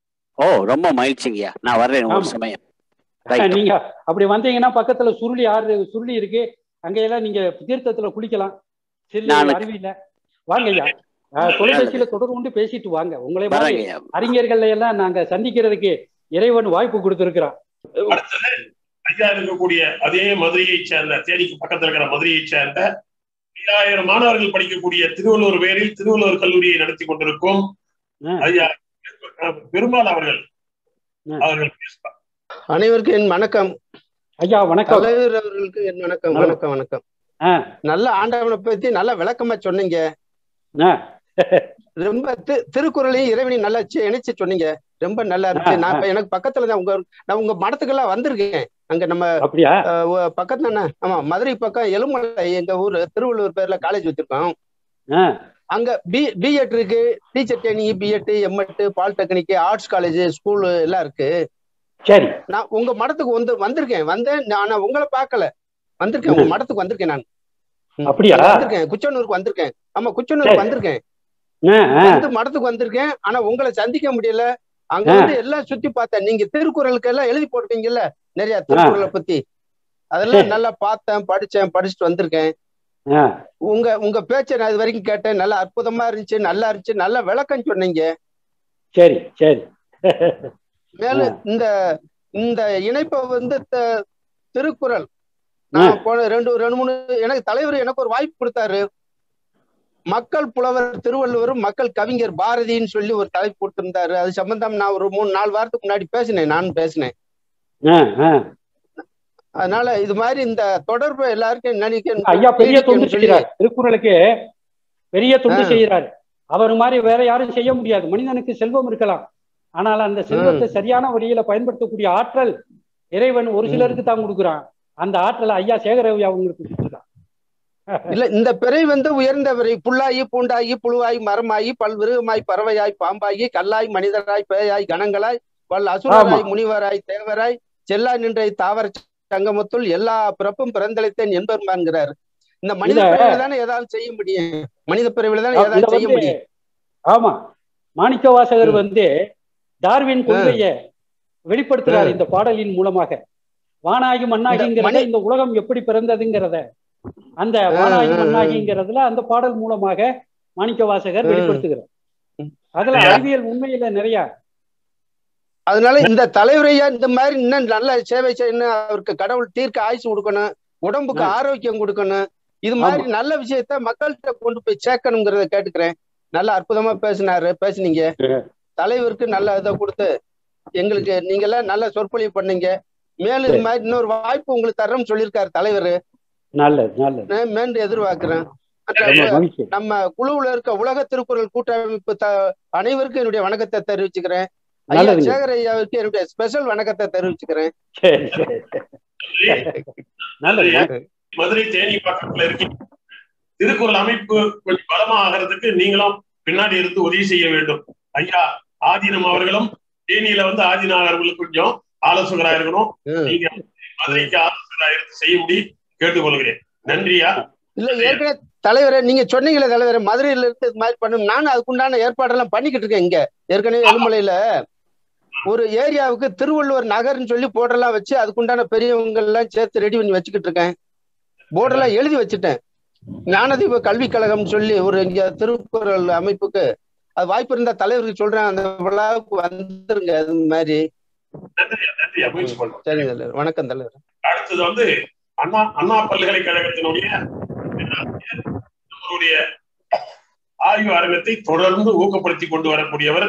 ஓ ரொம்ப மகிழ்ச்சிங்கய்யா நான் வர்றேன் ஒரு
ஆமா.
சமயம் Right.
நீங்க அப்படி வந்தீங்கன்னா பக்கத்துல சுருளி ஆறு சுருளி இருக்கு அங்கெல்லாம் நீங்க தீர்த்தத்துல குளிக்கலாம் சில்லு
நானு-
அருவியில வாங்க ஐயா ஆ, தொலைபேசியில தொடர்பு கொண்டு பேசிட்டு வாங்க உங்களை மாதிரி
வரேங்க ஐயா
அறிஞர்கள் எல்லாம் நாங்க சந்திக்கிறதுக்கு இறைவன் வாய்ப்பு கொடுத்திருக்கிறான்
அடுத்தது ஐயா இருக்கக்கூடிய அதே மதுரையை சேர்ந்த தேனிக்கு பக்கத்துல இருக்கிற மதுரையை சேர்ந்த ஐயாயிரம் மாணவர்கள் படிக்கக்கூடிய திருவள்ளூர் பேரில் திருவள்ளுவர் கல்லூரியை நடத்தி கொண்டிருக்கும்
ஆ.
ஐயா அஹ், பெருமாள் அவர்கள்
ஆ.
அவர்கள் பேசுவார்
அனைவருக்கும் என் வணக்கம்
ஐயா வணக்கம்
தலைவர் அவர்களுக்கு என் வணக்கம்
நல்லது.
வணக்கம் வணக்கம்
ஆ.
நல்ல ஆண்டவனை பத்தி நல்ல விளக்கமா சொன்னீங்க
ஆ,
ரொம்ப தி- திருக்குறளையும் இறைவனையும் நல்லா சி- இணைச்சு சொன்னீங்க ரொம்ப நல்லா இருந்துச்சு
ஆ,
நான்
ஆ.
இப்ப எனக்கு பக்கத்துல தான் உங்க நான் உங்க மடத்துக்கெல்லாம் வந்திருக்கேன் அங்க நம்ம
அப்படியா
அஹ், ஒ- பக்கத்துல என்ன ஆமா மதுரை பக்கம் எலுமலை எங்க ஊரு திருவள்ளூர் பேர்ல காலேஜ் வச்சிருக்கோம்
ஆ,
அங்க பி பிஎட் இருக்கு teacher training BEd MEd polytechnic arts college school எல்லாம் இருக்கு
சரி
நான் உங்க மடத்துக்கு வந்து வந்திருக்கேன் வந்தேன் நான் உங்களை பார்க்கல வந்திருக்கேன் உங்க மடத்துக்கு வந்திருக்கேன் நான் ம்.
அப்படியா?
அங்க வந்திருக்கேன் குச்சனூருக்கு வந்திருக்கேன் ஆமா குச்சனூருக்கு
சரி.
வந்திருக்கேன்
ஆ, ஆ,
வந்து மடத்துக்கு வந்திருக்கேன் ஆனா உங்களை சந்திக்க முடியல அங்க
ஆ.
வந்து எல்லாம் சுத்தி பார்த்தேன் நீங்க திருக்குறளுக்கு எல்லாம் எழுதி போடுவீங்கல்ல நிறைய திருக்குறளை பத்தி அதெல்லாம்
சரி.
நல்லா பார்த்தேன் படிச்சேன் படிச்சுட்டு வந்திருக்கேன்
ஆ,
உங்க உங்க பேச்சை நான் இது வரைக்கும் கேட்டேன் நல்லா அற்புதமா இருந்துச்சு நல்லா இருந்துச்சு நல்ல விளக்கம் சொன்னீங்க
சரி சரி
மேலும் இந்த இந்த இணைப்பை வந்து த- திருக்குறள் நான் போன ரெண்டு ரெண்டு மூணு எனக்கு தலைவர் எனக்கு ஒரு வாய்ப்பு கொடுத்தாரு மக்கள் புலவர் திருவள்ளுவர் மக்கள் கவிஞர் பாரதின்னு சொல்லி ஒரு தலைப்பு கொடுத்திருந்தாரு அது சம்பந்தம் நான் ஒரு மூணு நாலு வாரத்துக்கு முன்னாடி பேசினேன் நான் பேசினேன்
ஆ, ஆ.
அதனால இது மாதிரி இந்த தொடர்பு எல்லாருக்கும் நினைக்க
ஐயா பெரிய தொண்டு
சொல்லி-
செய்கிறார் திருக்குறளுக்கு பெரிய தொண்டு
ஆ.
செய்கிறார் அவர் மாதிரி வேற யாரும் செய்ய முடியாது மனிதனுக்கு செல்வம் இருக்கலாம் ஆனால் அந்த செல்வத்தை சரியான வழியில பயன்படுத்தக்கூடிய ஆற்றல் இறைவன் ஒரு சிலருக்கு தான் கொடுக்குறான் அந்த ஆற்றலை ஐயா சேகரவி அவங்களுக்கு கொடுத்துருக்கான்
இல்ல இந்த பிறை வந்து உயர்ந்த பிறை புல்லாயி பூண்டாயி புழுவாய் மரமாயி பல்விருகமாய் பறவையாய் பாம்பாயி கல்லாய் மனிதராய் பேயாய் கணங்களாய் வல் அசுரராய் முனிவராய் தேவராய் செல்லா நின்றை தாவர சங்கமத்துள் எல்லா பிறப்பும் பிறந்தளித்தேன் என்பெருமான்கிறார் இந்த மனித
இத-
பிறவில தானே ஏதாவது செய்ய முடியும் மனித பிறவில தானே
இத
ஏதாவது செய்ய
வந்து
முடியும்
ஆமா மாணிக்க வாசகர்
ம்.
வந்து டார்வின் கொள்கைய வெளிப்படுத்துறாரு இந்த பாடலின் மூலமாக வானாகி மண்ணாகிங்கிறத
மனி-
இந்த உலகம் எப்படி பிறந்ததுங்கிறத அந்த வானாகி
ஆ, ஆ.
மண்ணாகிங்கிறதுல அந்த பாடல் மூலமாக மாணிக்க வாசகர்
ம்.
வெளிப்படுத்துகிறார் அதுல
ஐயா.
அறிவியல் உண்மையில நிறைய
அதனால இந்த தலைவரையா இந்த மாதிரி இன்னும் நல்ல சேவை செய்யணும் அவருக்கு கடவுள் தீர்க்க ஆயுசு கொடுக்கணும் உடம்புக்கு
ஆ.
ஆரோக்கியம் கொடுக்கணும் இது மாதிரி நல்ல விஷயத்த மக்கள்கிட்ட கொண்டு போய் சேர்க்கணுங்கிறத கேட்டுக்கிறேன் நல்ல அற்புதமா பேசினாரு பேசுனீங்க தலைவருக்கு நல்ல இதை கொடுத்து எங்களுக்கு நீங்க எல்லாம் நல்ல சொற்பொழிவு பண்ணீங்க மேலும் இது மாதிரி இன்னொரு வாய்ப்பு உங்களுக்கு தர்றோம்னு சொல்லியிருக்காரு தலைவர்
நல்லது நல்லது
நான் மேண்டு எதிர்பார்க்கிறேன்
ரொம்ப மகிழ்ச்சி
நம்ம குழுவுல இருக்க உலக திருக்குறள் கூட்டமைப்பு த- அனைவருக்கும் என்னுடைய வணக்கத்தை தெரிவிச்சுக்கிறேன் ஐயா
நல்லதுங்க.
சேகர் ஐயாவுக்கு என்னுடைய ஸ்பெஷல் வணக்கத்தை தெரிவிச்சுக்கிறேன்
சரி சரி நல்லது
மதுரை தேனி பக்கத்துல இருக்கீங்க திருக்குறள் அமைப்பு கொஞ்சம் பலமா ஆகிறதுக்கு நீங்களும் பின்னாடி இருந்து உதவி செய்ய வேண்டும் ஐயா ஆதீனம் அவர்களும் தேனியில வந்து ஆதீனம் அவர்களுக்கு கொஞ்சம் ஆலோசகரா இருக்கணும்
ம்.
நீங்க மதுரைக்கு ஆலோசகரா இருந்து செய்ய முடி கேட்டுக்கொள்கிறேன் நன்றியா
இல்ல ஏற்கனவே தலைவரே நீங்க சொன்னீங்களே தலைவரே மதுரையில இருந்து இது மாதிரி பண்ணும் நானும் அதுக்குண்டான ஏற்பாடெல்லாம் பண்ணிக்கிட்டு இருக்கேன் இங்க ஏற்கனவே எழுமலையில ஒரு ஏரியாவுக்கு திருவள்ளுவர் நகர்னு சொல்லி போர்டெல்லாம் வச்சு அதுக்குண்டான பெரியவங்க எல்லாம் சேர்த்து ரெடி பண்ணி வச்சுக்கிட்டு இருக்கேன் போர்டெல்லாம் எழுதி வச்சுட்டேன் ஞானதீப கல்விக் கழகம் சொல்லி ஒரு இங்க திருக்குறள் அமைப்புக்கு அது வாய்ப்பு இருந்தா தலைவருக்கு சொல்றேன் அந்த விழாவுக்கு வந்துருங்க அது மாதிரி
நன்றியா நன்றியா முயற்சி பண்ணுவோம்
சரிங்க தலைவர் வணக்கம் தலைவர்
அடுத்தது வந்து அண்ணா அண்ணா பல்கலைக்கழகத்தினுடைய பேராசிரியர், நம்மளுடைய ஆய்வு அரங்கத்தை தொடர்ந்து ஊக்கப்படுத்தி கொண்டு வரக்கூடியவர்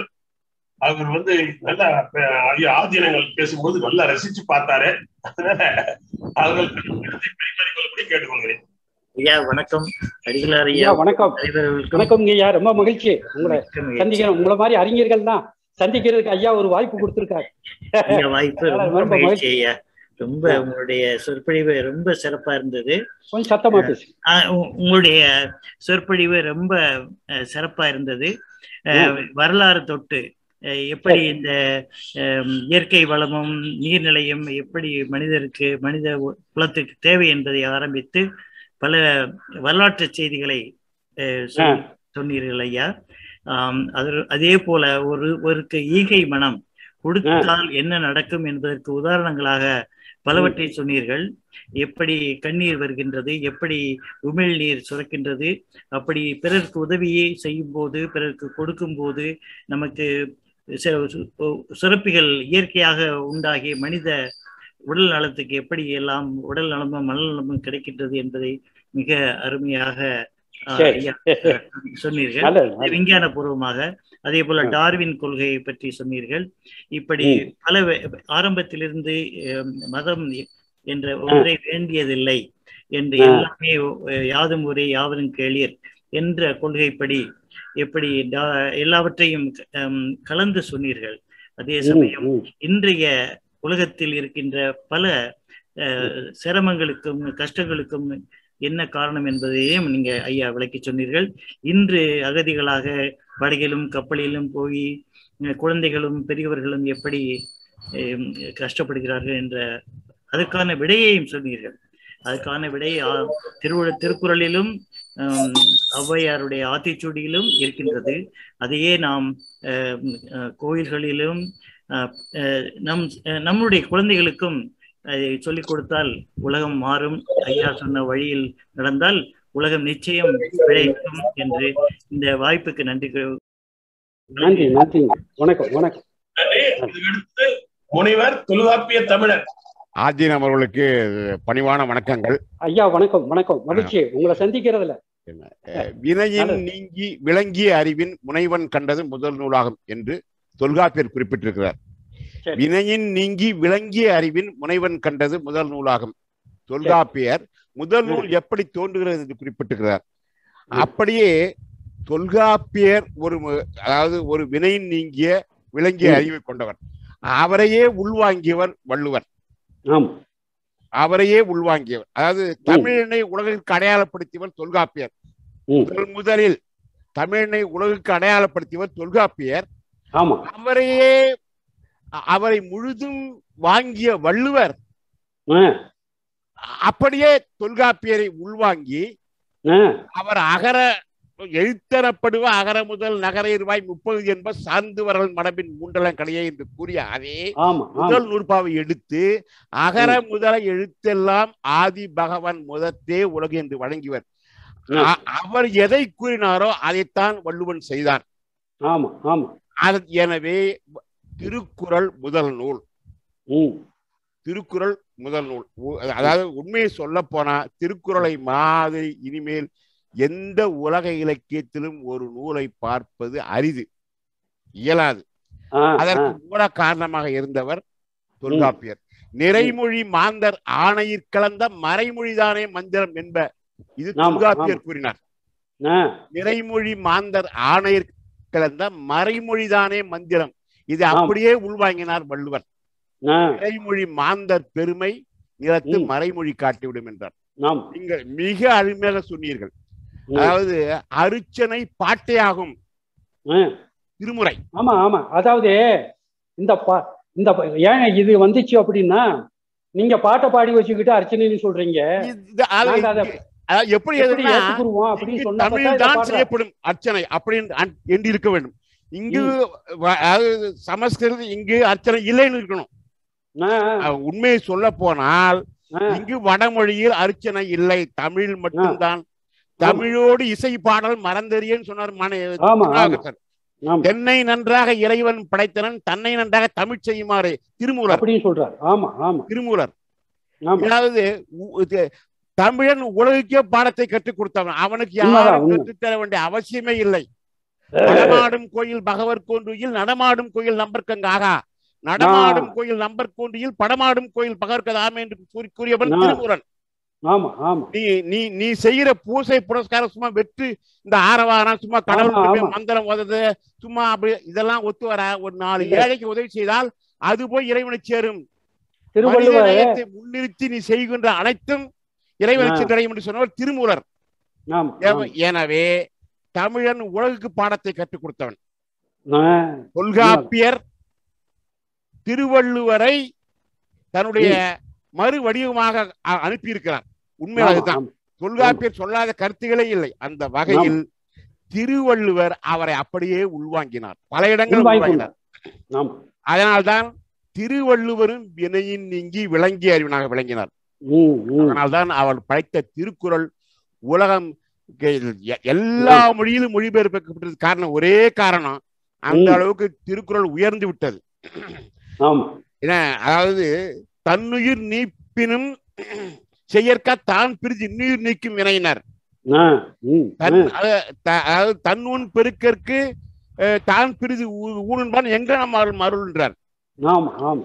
அவர் வந்து நல்ல அஹ், ஐயா ஆதீனங்கள் பேசும்போது நல்லா ரசிச்சு பார்த்தாரு அதனால அவர்கள் கருத்தை பரிமாறிக்கொள்ளும்படி கேட்டுக்கொள்கிறேன்
ஐயா வணக்கம் அடிகளார் ஐயா
ஐயா வணக்கம்
தலைவர்களுக்கும்
வணக்கம் ஐயா ரொம்ப மகிழ்ச்சி உங்களை
மிக்க மகிழ்ச்சி.
சந்திக்கிறோம் உங்களை மாதிரி அறிஞர்கள் தான் சந்திக்கிறதுக்கு ஐயா ஒரு வாய்ப்பு கொடுத்திருக்காரு
இந்த வாய்ப்பு ரொம்ப
ரொம்ப
மகிழ்ச்சி ஐயா ரொம்ப உங்களுடைய சொற்பொழிவு ரொம்ப சிறப்பா இருந்தது
கொஞ்சம் சத்தமா பேசு
ஆஹ் உ- உங்களுடைய சொற்பொழிவு ரொம்ப அஹ், சிறப்பா இருந்தது அஹ், வரலாறு தொட்டு அஹ், எப்படி இந்த அஹ், இயற்கை வளமும் நீர்நிலையும் எப்படி மனிதருக்கு மனித உ- குலத்துக்கு தேவை என்பதை ஆரம்பித்து பல வரலாற்று செய்திகளை அஹ், சொல்- சொன்னீர்கள் ஐயா ஆம், அது அதே போல ஒரு ஒருக்கு ஈகை மனம் கொடுத்தால் என்ன நடக்கும் என்பதற்கு உதாரணங்களாக பலவற்றை சொன்னீர்கள் எப்படி கண்ணீர் வருகின்றது எப்படி உமிழ்நீர் சுரக்கின்றது அப்படி பிறருக்கு உதவியை செய்யும் போது பிறருக்கு கொடுக்கும் போது நமக்கு சு- சு- சுரப்பிகள் இயற்கையாக உண்டாகி மனித உடல் நலத்துக்கு எப்படி எல்லாம் உடல் நலமும் மனநலமும் நலமும் கிடைக்கின்றது என்பதை மிக அருமையாக ஆஹ்,
சரி.
ஐயா, சொன்னீர்கள்
நல்லது நல்லது.
விஞ்ஞான பூர்வமாக அதே போல டார்வின் கொள்கையை பற்றி சொன்னீர்கள் இப்படி
ம்.
பல வே- ஆரம்பத்திலிருந்து அஹ், மதம் என்ற ஒன்றை வேண்டியதில்லை என்று
ஆ.
எல்லாமே அஹ், யாதும் ஒரே யாவரும் கேளீர் என்ற கொள்கைப்படி எப்படி டா- எல்லாவற்றையும் ஹம், கலந்து சொன்னீர்கள் அதே
ம்,
சமயம்
ம்.
இன்றைய உலகத்தில் இருக்கின்ற பல அஹ், சிரமங்களுக்கும் கஷ்டங்களுக்கும் என்ன காரணம் என்பதையும் நீங்க ஐயா விளக்கி சொன்னீர்கள் இன்று அகதிகளாக படகிலும் கப்பலிலும் போய் அஹ், குழந்தைகளும் பெரியவர்களும் எப்படி அஹ், கஷ்டப்படுகிறார்கள் என்ற அதற்கான விடையையும் சொன்னீர்கள் அதுக்கான விடை ஆ- திருவுள திருக்குறளிலும் ஆம், ஔவையாருடைய ஆத்திச்சூடியிலும் இருக்கின்றது அதையே நாம் அஹ், அஹ், கோயில்களிலும் அஹ், அஹ், நம் அஹ், நம்முடைய குழந்தைகளுக்கும் அதை சொல்லிக் கொடுத்தால் உலகம் மாறும் ஐயா சொன்ன வழியில் நடந்தால் உலகம் நிச்சயம் பிழைக்கும் என்று இந்த வாய்ப்புக்கு நன்றி கூ-
நன்றி நன்றிங்க வணக்கம் வணக்கம்
நன்றி இதுக்கடுத்து முனைவர் தொல்காப்பிய தமிழர்
ஆதீனம் அவர்களுக்கு பணிவான வணக்கங்கள்
ஐயா வணக்கம் வணக்கம் மகிழ்ச்சி உங்களை சந்திக்கிறதுல
அஹ், வினையின்
நல்லது.
நீங்கி விளங்கிய அறிவின் முனைவன் கண்டது முதல் நூலாகும் என்று தொல்காப்பியர் குறிப்பிட்டிருக்கிறார்
சரி.
வினையின் நீங்கி விளங்கிய அறிவின் முனைவன் கண்டது முதல் நூலாகும் தொல்காப்பியர் முதல் நூல் எப்படி தோன்றுகிறது என்று குறிப்பிட்டிருக்கிறார் அப்படியே தொல்காப்பியர் ஒரு மு- அதாவது ஒரு வினையின் நீங்கிய விளங்கிய
ம்.
அறிவை கொண்டவர் அவரையே உள்வாங்கியவர் வள்ளுவர்
ஆமா
அவரையே உள்வாங்கியவர் அதாவது தமிழனை உலகிற்கு அடையாளப்படுத்தியவர் தொல்காப்பியர்
ம்.
முதல் முதலில் தமிழனை உலகுக்கு அடையாளப்படுத்தியவர் தொல்காப்பியர்
ஆமா
அவரையே அ- அவரை முழுதும் வாங்கிய வள்ளுவர்
ஆ,
அப்படியே தொல்காப்பியரை உள்வாங்கி
ஆ,
அவர் அகர எழுத்தரப்படுவ அகர முதல் நகர இருவாய் முப்பது என்ப சார்ந்து வரல் மரபின் மூண்டலம் கடையே என்று கூறிய அதே
ஆமா ஆமா
முதல் நூற்பாவை எடுத்து அகர முதல எழுத்தெல்லாம் ஆதி பகவான் முதத்தே உலகு என்று வழங்கியவர்
ம்.
அ- அவர் எதை கூறினாரோ அதைத்தான் வள்ளுவன் செய்தார்
ஆமா ஆமா
அது எனவே திருக்குறள் முதல் நூல்
ம்
திருக்குறள் முதல் நூல் உ- அதாவது உண்மையை சொல்ல போனா திருக்குறளை மாதிரி இனிமேல் எந்த உலக இலக்கியத்திலும் ஒரு நூலை பார்ப்பது அரிது இயலாது
ஆ,
அதற்கு
ஆ,
மூல காரணமாக இருந்தவர் தொல்காப்பியர் நிறைமொழி மாந்தர் ஆணையிற் கலந்த மறைமொழிதானே மந்திரம் என்ப இது
ஆமா,
தொல்காப்பியர் கூறினார்
ஆ,
நிறைமொழி மாந்தர் ஆணையிற் கலந்த மறைமொழிதானே மந்திரம் இது
ஆம்.
அப்படியே உள்வாங்கினார் வள்ளுவர்
ஆ,
நிறைமொழி மாந்தர் பெருமை நிலத்து
ம்.
மறைமொழி காட்டிவிடும் என்றார்
ஆமா
நீங்கள் மிக அருமையாக சொன்னீர்கள்
ம்,
அதாவது அருச்சனை பாட்டையாகும்
ஆ.
திருமுறை
ஆமா ஆமா அதாவது இந்த பா இந்த ப- ஏங்க இது வந்துச்சு அப்படின்னா நீங்க பாட்டை பாடி வச்சுக்கிட்டு அர்ச்சனைன்னு சொல்றீங்க
இது- அது
நாங்க அதை
அதாவது எப்படி
எப்படி
எதுனா
ஏத்துக்குருவோம் அப்படின்னு
இங்கு
சொன்னா
தமிழில் தான் செய்யப்படும் அர்ச்சனை அப்படின்னு அன்- என்று இருக்க வேண்டும் இங்கு வ- அதாவது சமஸ்கிருதம் இங்கு அர்ச்சனை இல்லைன்னு இருக்கணும் அஹ் உண்மையை சொல்ல போனால் இங்கு வடமொழியில் அர்ச்சனை இல்லை தமிழ் மட்டும்தான் தமிழோடு இசை பாடல் மறந்தறியன்னு சொன்னார் மன
ஆமா,
திருநாவுக்கரசர்.
ஆமா.
தென்னை நன்றாக இறைவன் படைத்தனன் தன்னை நன்றாக தமிழ் செய்யுமாறு திருமூலர்
அப்படின்னு சொல்றாரு ஆமா ஆமா
திருமூலர்
ஆமா
அதாவது உ- இது தமிழன் உலகுக்கே பாடத்தை கற்றுக் கொடுத்தவன் அவனுக்கு
உண்மைதான்,
யாரும்
உண்மை.
கற்றுத்தர வேண்டிய அவசியமே இல்லை நடமாடும் கோயில் பகவர் கோன்றியில் நடமாடும் கோயில் நம்பர்க்கங்காகா நடமாடும் கோயில் நம்பர் கோன்றியில் படமாடும் கோயில் பகவர்க்கதாமே என்று கூறி- கூறியவன்
ஆ.
திருமூலன்
ஆமா ஆமா
நீ நீ நீ செய்யற பூசை புரஸ்காரம் சும்மா வெற்று இந்த ஆரவாரம் சும்மா கடவுள்
ஆமா,
போய்
ஆமா.
மந்திரம் ஓதுறது சும்மா அப்படி இதெல்லாம் ஒத்து வர ஒரு நாலு
இல்ல.
ஏழைக்கு உதவி செய்தால் அது போய் இறைவனை சேரும் மனித
திருவள்ளுவர்
நேயத்தை முன்னிறுத்தி நீ செய்கின்ற அனைத்தும் இறைவனை
ஆ.
சென்றடையும் என்று சொன்னவர் திருமூலர்
ஆமா
எவ- எனவே தமிழன் உலகுக்கு பாடத்தை கற்றுக் கொடுத்தவன்
ஆமா.
தொல்காப்பியர் திருவள்ளுவரை தன்னுடைய மறு வடிவமாக அ- அனுப்பியிருக்கிறார் உண்மை
ஆமா,
அதுதான்
ஆமா.
தொல்காப்பியர் சொல்லாத கருத்துகளே இல்லை அந்த வகையில் திருவள்ளுவர் அவரை அப்படியே உள்வாங்கினார் பல இடங்கள்
உள்வாங்கி
உள்வாங்கினார்
ஆமா
அதனால்தான் திருவள்ளுவரும் வினையின் நீங்கி விளங்கிய அறிவனாக விளங்கினார்
ம், ம்.
அதனால்தான் அவர் படைத்த திருக்குறள் உலகம் எ- எல்லா மொழியிலும் மொழிபெயர்க்கப்பட்டது காரணம் ஒரே காரணம் அந்த
ம்.
அளவுக்கு திருக்குறள் உயர்ந்து விட்டது
ஆமா
என்ன அதாவது தன்னுயிர் நீப்பினும் செயற்க தான் பிரிது இன்னுயிர் நீக்கும் வினையினர்
ஆ, ம்,
தன்
ஆ.
அத- த- அதாவது தன்னுன் பெருக்கற்கு அஹ், தான் பிரிது ஊ- ஊனுன்பான் எங்க நம்ம அருள் மருள்ன்றார்
ஆமா ஆமா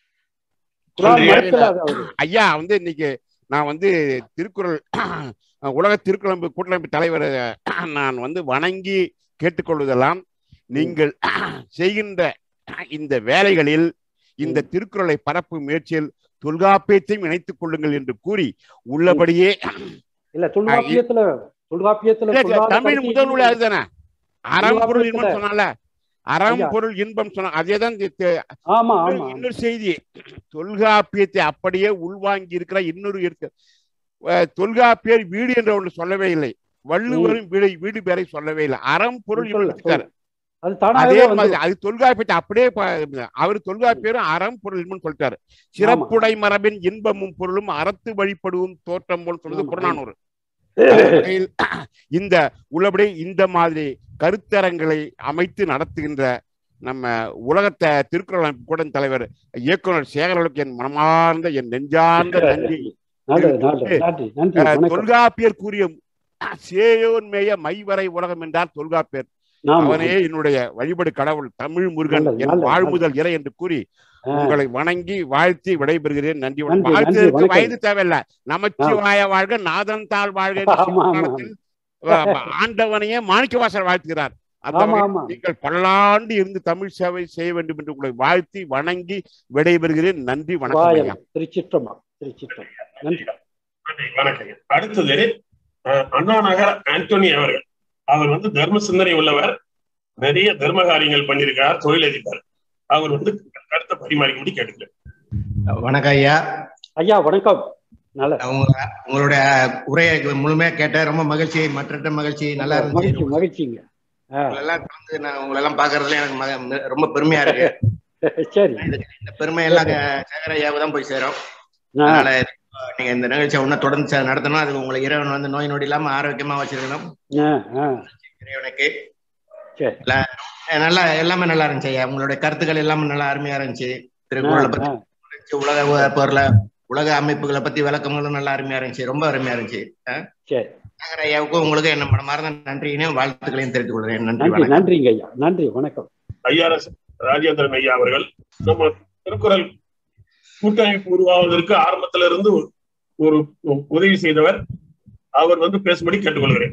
குரான்
அந்த
மறுக்கல அது அவரு.
ஐயா வந்து இன்னைக்கு நான் வந்து திருக்குறள் உலக திருக்குழம்பு கூட்டமைப்பு தலைவர் நான் வந்து வணங்கி கேட்டுக்கொள்வதெல்லாம் நீங்கள் செய்கின்ற இந்த வேலைகளில் இந்த திருக்குறளை பரப்பும் முயற்சியில் தொல்காப்பியத்தையும் இணைத்துக் கொள்ளுங்கள் என்று கூறி உள்ளபடியே
இல்ல தொல்காப்பியத்துல தொல்காப்பியத்துல
இல்ல,
சொல்லாத
தமிழ்
கருத்து
முதல் நூல்
எதுவும்
அதுதானே அறம் பொருள் இன்பம்
தொல்காப்பியத்துல-
சொன்னால அறம்
ஐயா.
பொருள் இன்பம் சொன்ன அதேதான் இந்த தெ-
ஆமா ஆமா
இன்னொரு- இன்னொரு செய்தி தொல்காப்பியத்தை அப்படியே உள்வாங்கி இருக்கிற இன்னொரு இருக்கு அஹ் தொல்காப்பியர் வீடு என்ற ஒன்று சொல்லவே இல்லை வள்ளுவரும் வீடு வீடு பேரை சொல்லவே இல்லை அறம் பொருள்
சொல்ல,
இன்பம் சொல்லிட்டாரு.
அது
அதே
தானாகவே
மாதிரி
வந்து
அது தொல்காப்பியத்தை அப்படியே ப- அவர் தொல்காப்பியரும் அறம் பொருள் இன்பம் சொல்லிட்டாரு சிறப்புடை மரபின் இன்பமும் பொருளும் அறத்து வழிபடுவும் தோற்றம் போல் சொல்றது
ஆமா,
புறநானூறு அந்த வகையில் இந்த உள்ளபடி இந்த மாதிரி கருத்தரங்களை அமைத்து நடத்துகின்ற நம்ம உலகத்தை திருக்குறள் அமைப்பு கூட தலைவர் இயக்குனர் சேகரர்களுக்கு என் மனமார்ந்த என் நெஞ்சார்ந்த நன்றி
நல்லது நல்லது நன்றி நன்றி
அஹ்,
வணக்கம்
தொல்காப்பியர் கூறிய சேயோன்மேய மைவரை உலகம் என்றார் தொல்காப்பியர்
ஆமா
அவனே என்னுடைய வழிபடு கடவுள் தமிழ் முருகன்
நல்லது,
என்
நல்லது,
வாழ்முதல் இறை என்று கூறி
ஆ.
உங்களை வணங்கி வாழ்த்தி விடைபெறுகிறேன் நன்றி
நன்றி, நன்றி,
வாழ்த்துவதற்கு
வணக்கம்.
வயது தேவையில்லை நமச்சிவாய வாழ்க நாதன் தாழ் வாழ்க என்று
ஆமா, ஆமா.
சிவபுராணத்தில், அஹ், ஆண்டவனையே மாணிக்கவாசர் வாழ்த்துகிறார் அந்த
ஆமா,
வகையில்
ஆமா.
நீங்கள் பல்லாண்டு இருந்து தமிழ் சேவை செய்ய வேண்டும் என்று உங்களை வாழ்த்தி வணங்கி விடைபெறுகிறேன் நன்றி வணக்கம் ஐயா.
வாயம் திருச்சிற்றமா திருச்சிற்றம் நன்றி
நன்றி, வணக்கங்க அடுத்தது அஹ், அண்ணா நகர் ஆண்டோனி அவர்கள் அவர் வந்து தர்ம சிந்தனை உள்ளவர் நிறைய தர்ம காரியங்கள் பண்ணியிருக்கார் தொழிலதிபர் அவர் வந்து கருத்தை பரிமாறிக்கும்படி கேட்டுக்கிறேன்
வணக்கம் ஐயா
ஐயா வணக்கம் நல்ல
அவங்க உங்களுடைய உரையை முழுமையா கேட்டேன் ரொம்ப மகிழ்ச்சி மற்ற மகிழ்ச்சி நல்லா
மகிழ்ச்சி
இருந்துச்சு
மகிழ்ச்சிங்க ஆ,
உங்களெல்லாம் கலந்து நான் உங்களை எல்லாம் பாக்குறதுல எனக்கு மக- ரொம்ப பெருமையா இருக்கு
சரி
இந்த பெருமை எல்லாம் சேகர ஐயாவுக்கு தான் போய் சேரும்
ஆ,
அதனால நீங்க இந்த நிகழ்ச்சியை இன்னும் தொடர்ந்து ச- நடத்தணும் அதுக்கு உங்களை இறைவன் வந்து நோய் நொடி இல்லாம ஆரோக்கியமா வச்சிருக்கணும்
ஆ, ஆ,
இறைவனுக்கு
சரி
எல்லாம் நல்லா எல்லாமே நல்லா இருந்துச்சு ஐயா உங்களுடைய கருத்துக்கள் எல்லாமே நல்லா அருமையா இருந்துச்சு திருக்குறளை
ஆ,
பத்தி
ஆ,
இருந்துச்சு, உலக உ- பொருள உலக அமைப்புகளை பத்தி விளக்கங்களும் நல்லா அருமையா இருந்துச்சு ரொம்ப அருமையா இருந்துச்சு அஹ்
சரி
சேகர ஐயாவுக்கும் உங்களுக்கு என்ன மனமார்ந்த நன்றியினையும் வாழ்த்துக்களையும் தெரிவித்துக் கொள்கிறேன் நன்றி
நன்றி
வணக்கம்
நன்றிங்க ஐயா நன்றி வணக்கம்
ஐஆர்எஸ் ராஜேந்திரன் ஐயா அவர்கள் நம்ம திருக்குறள் கூட்டமைப்பு உருவாவதற்கு ஆரம்பத்துல இருந்து ஒரு- ஒரு உதவி செய்தவர் அவர் வந்து பேசும்படி கேட்டுக்கொள்கிறேன்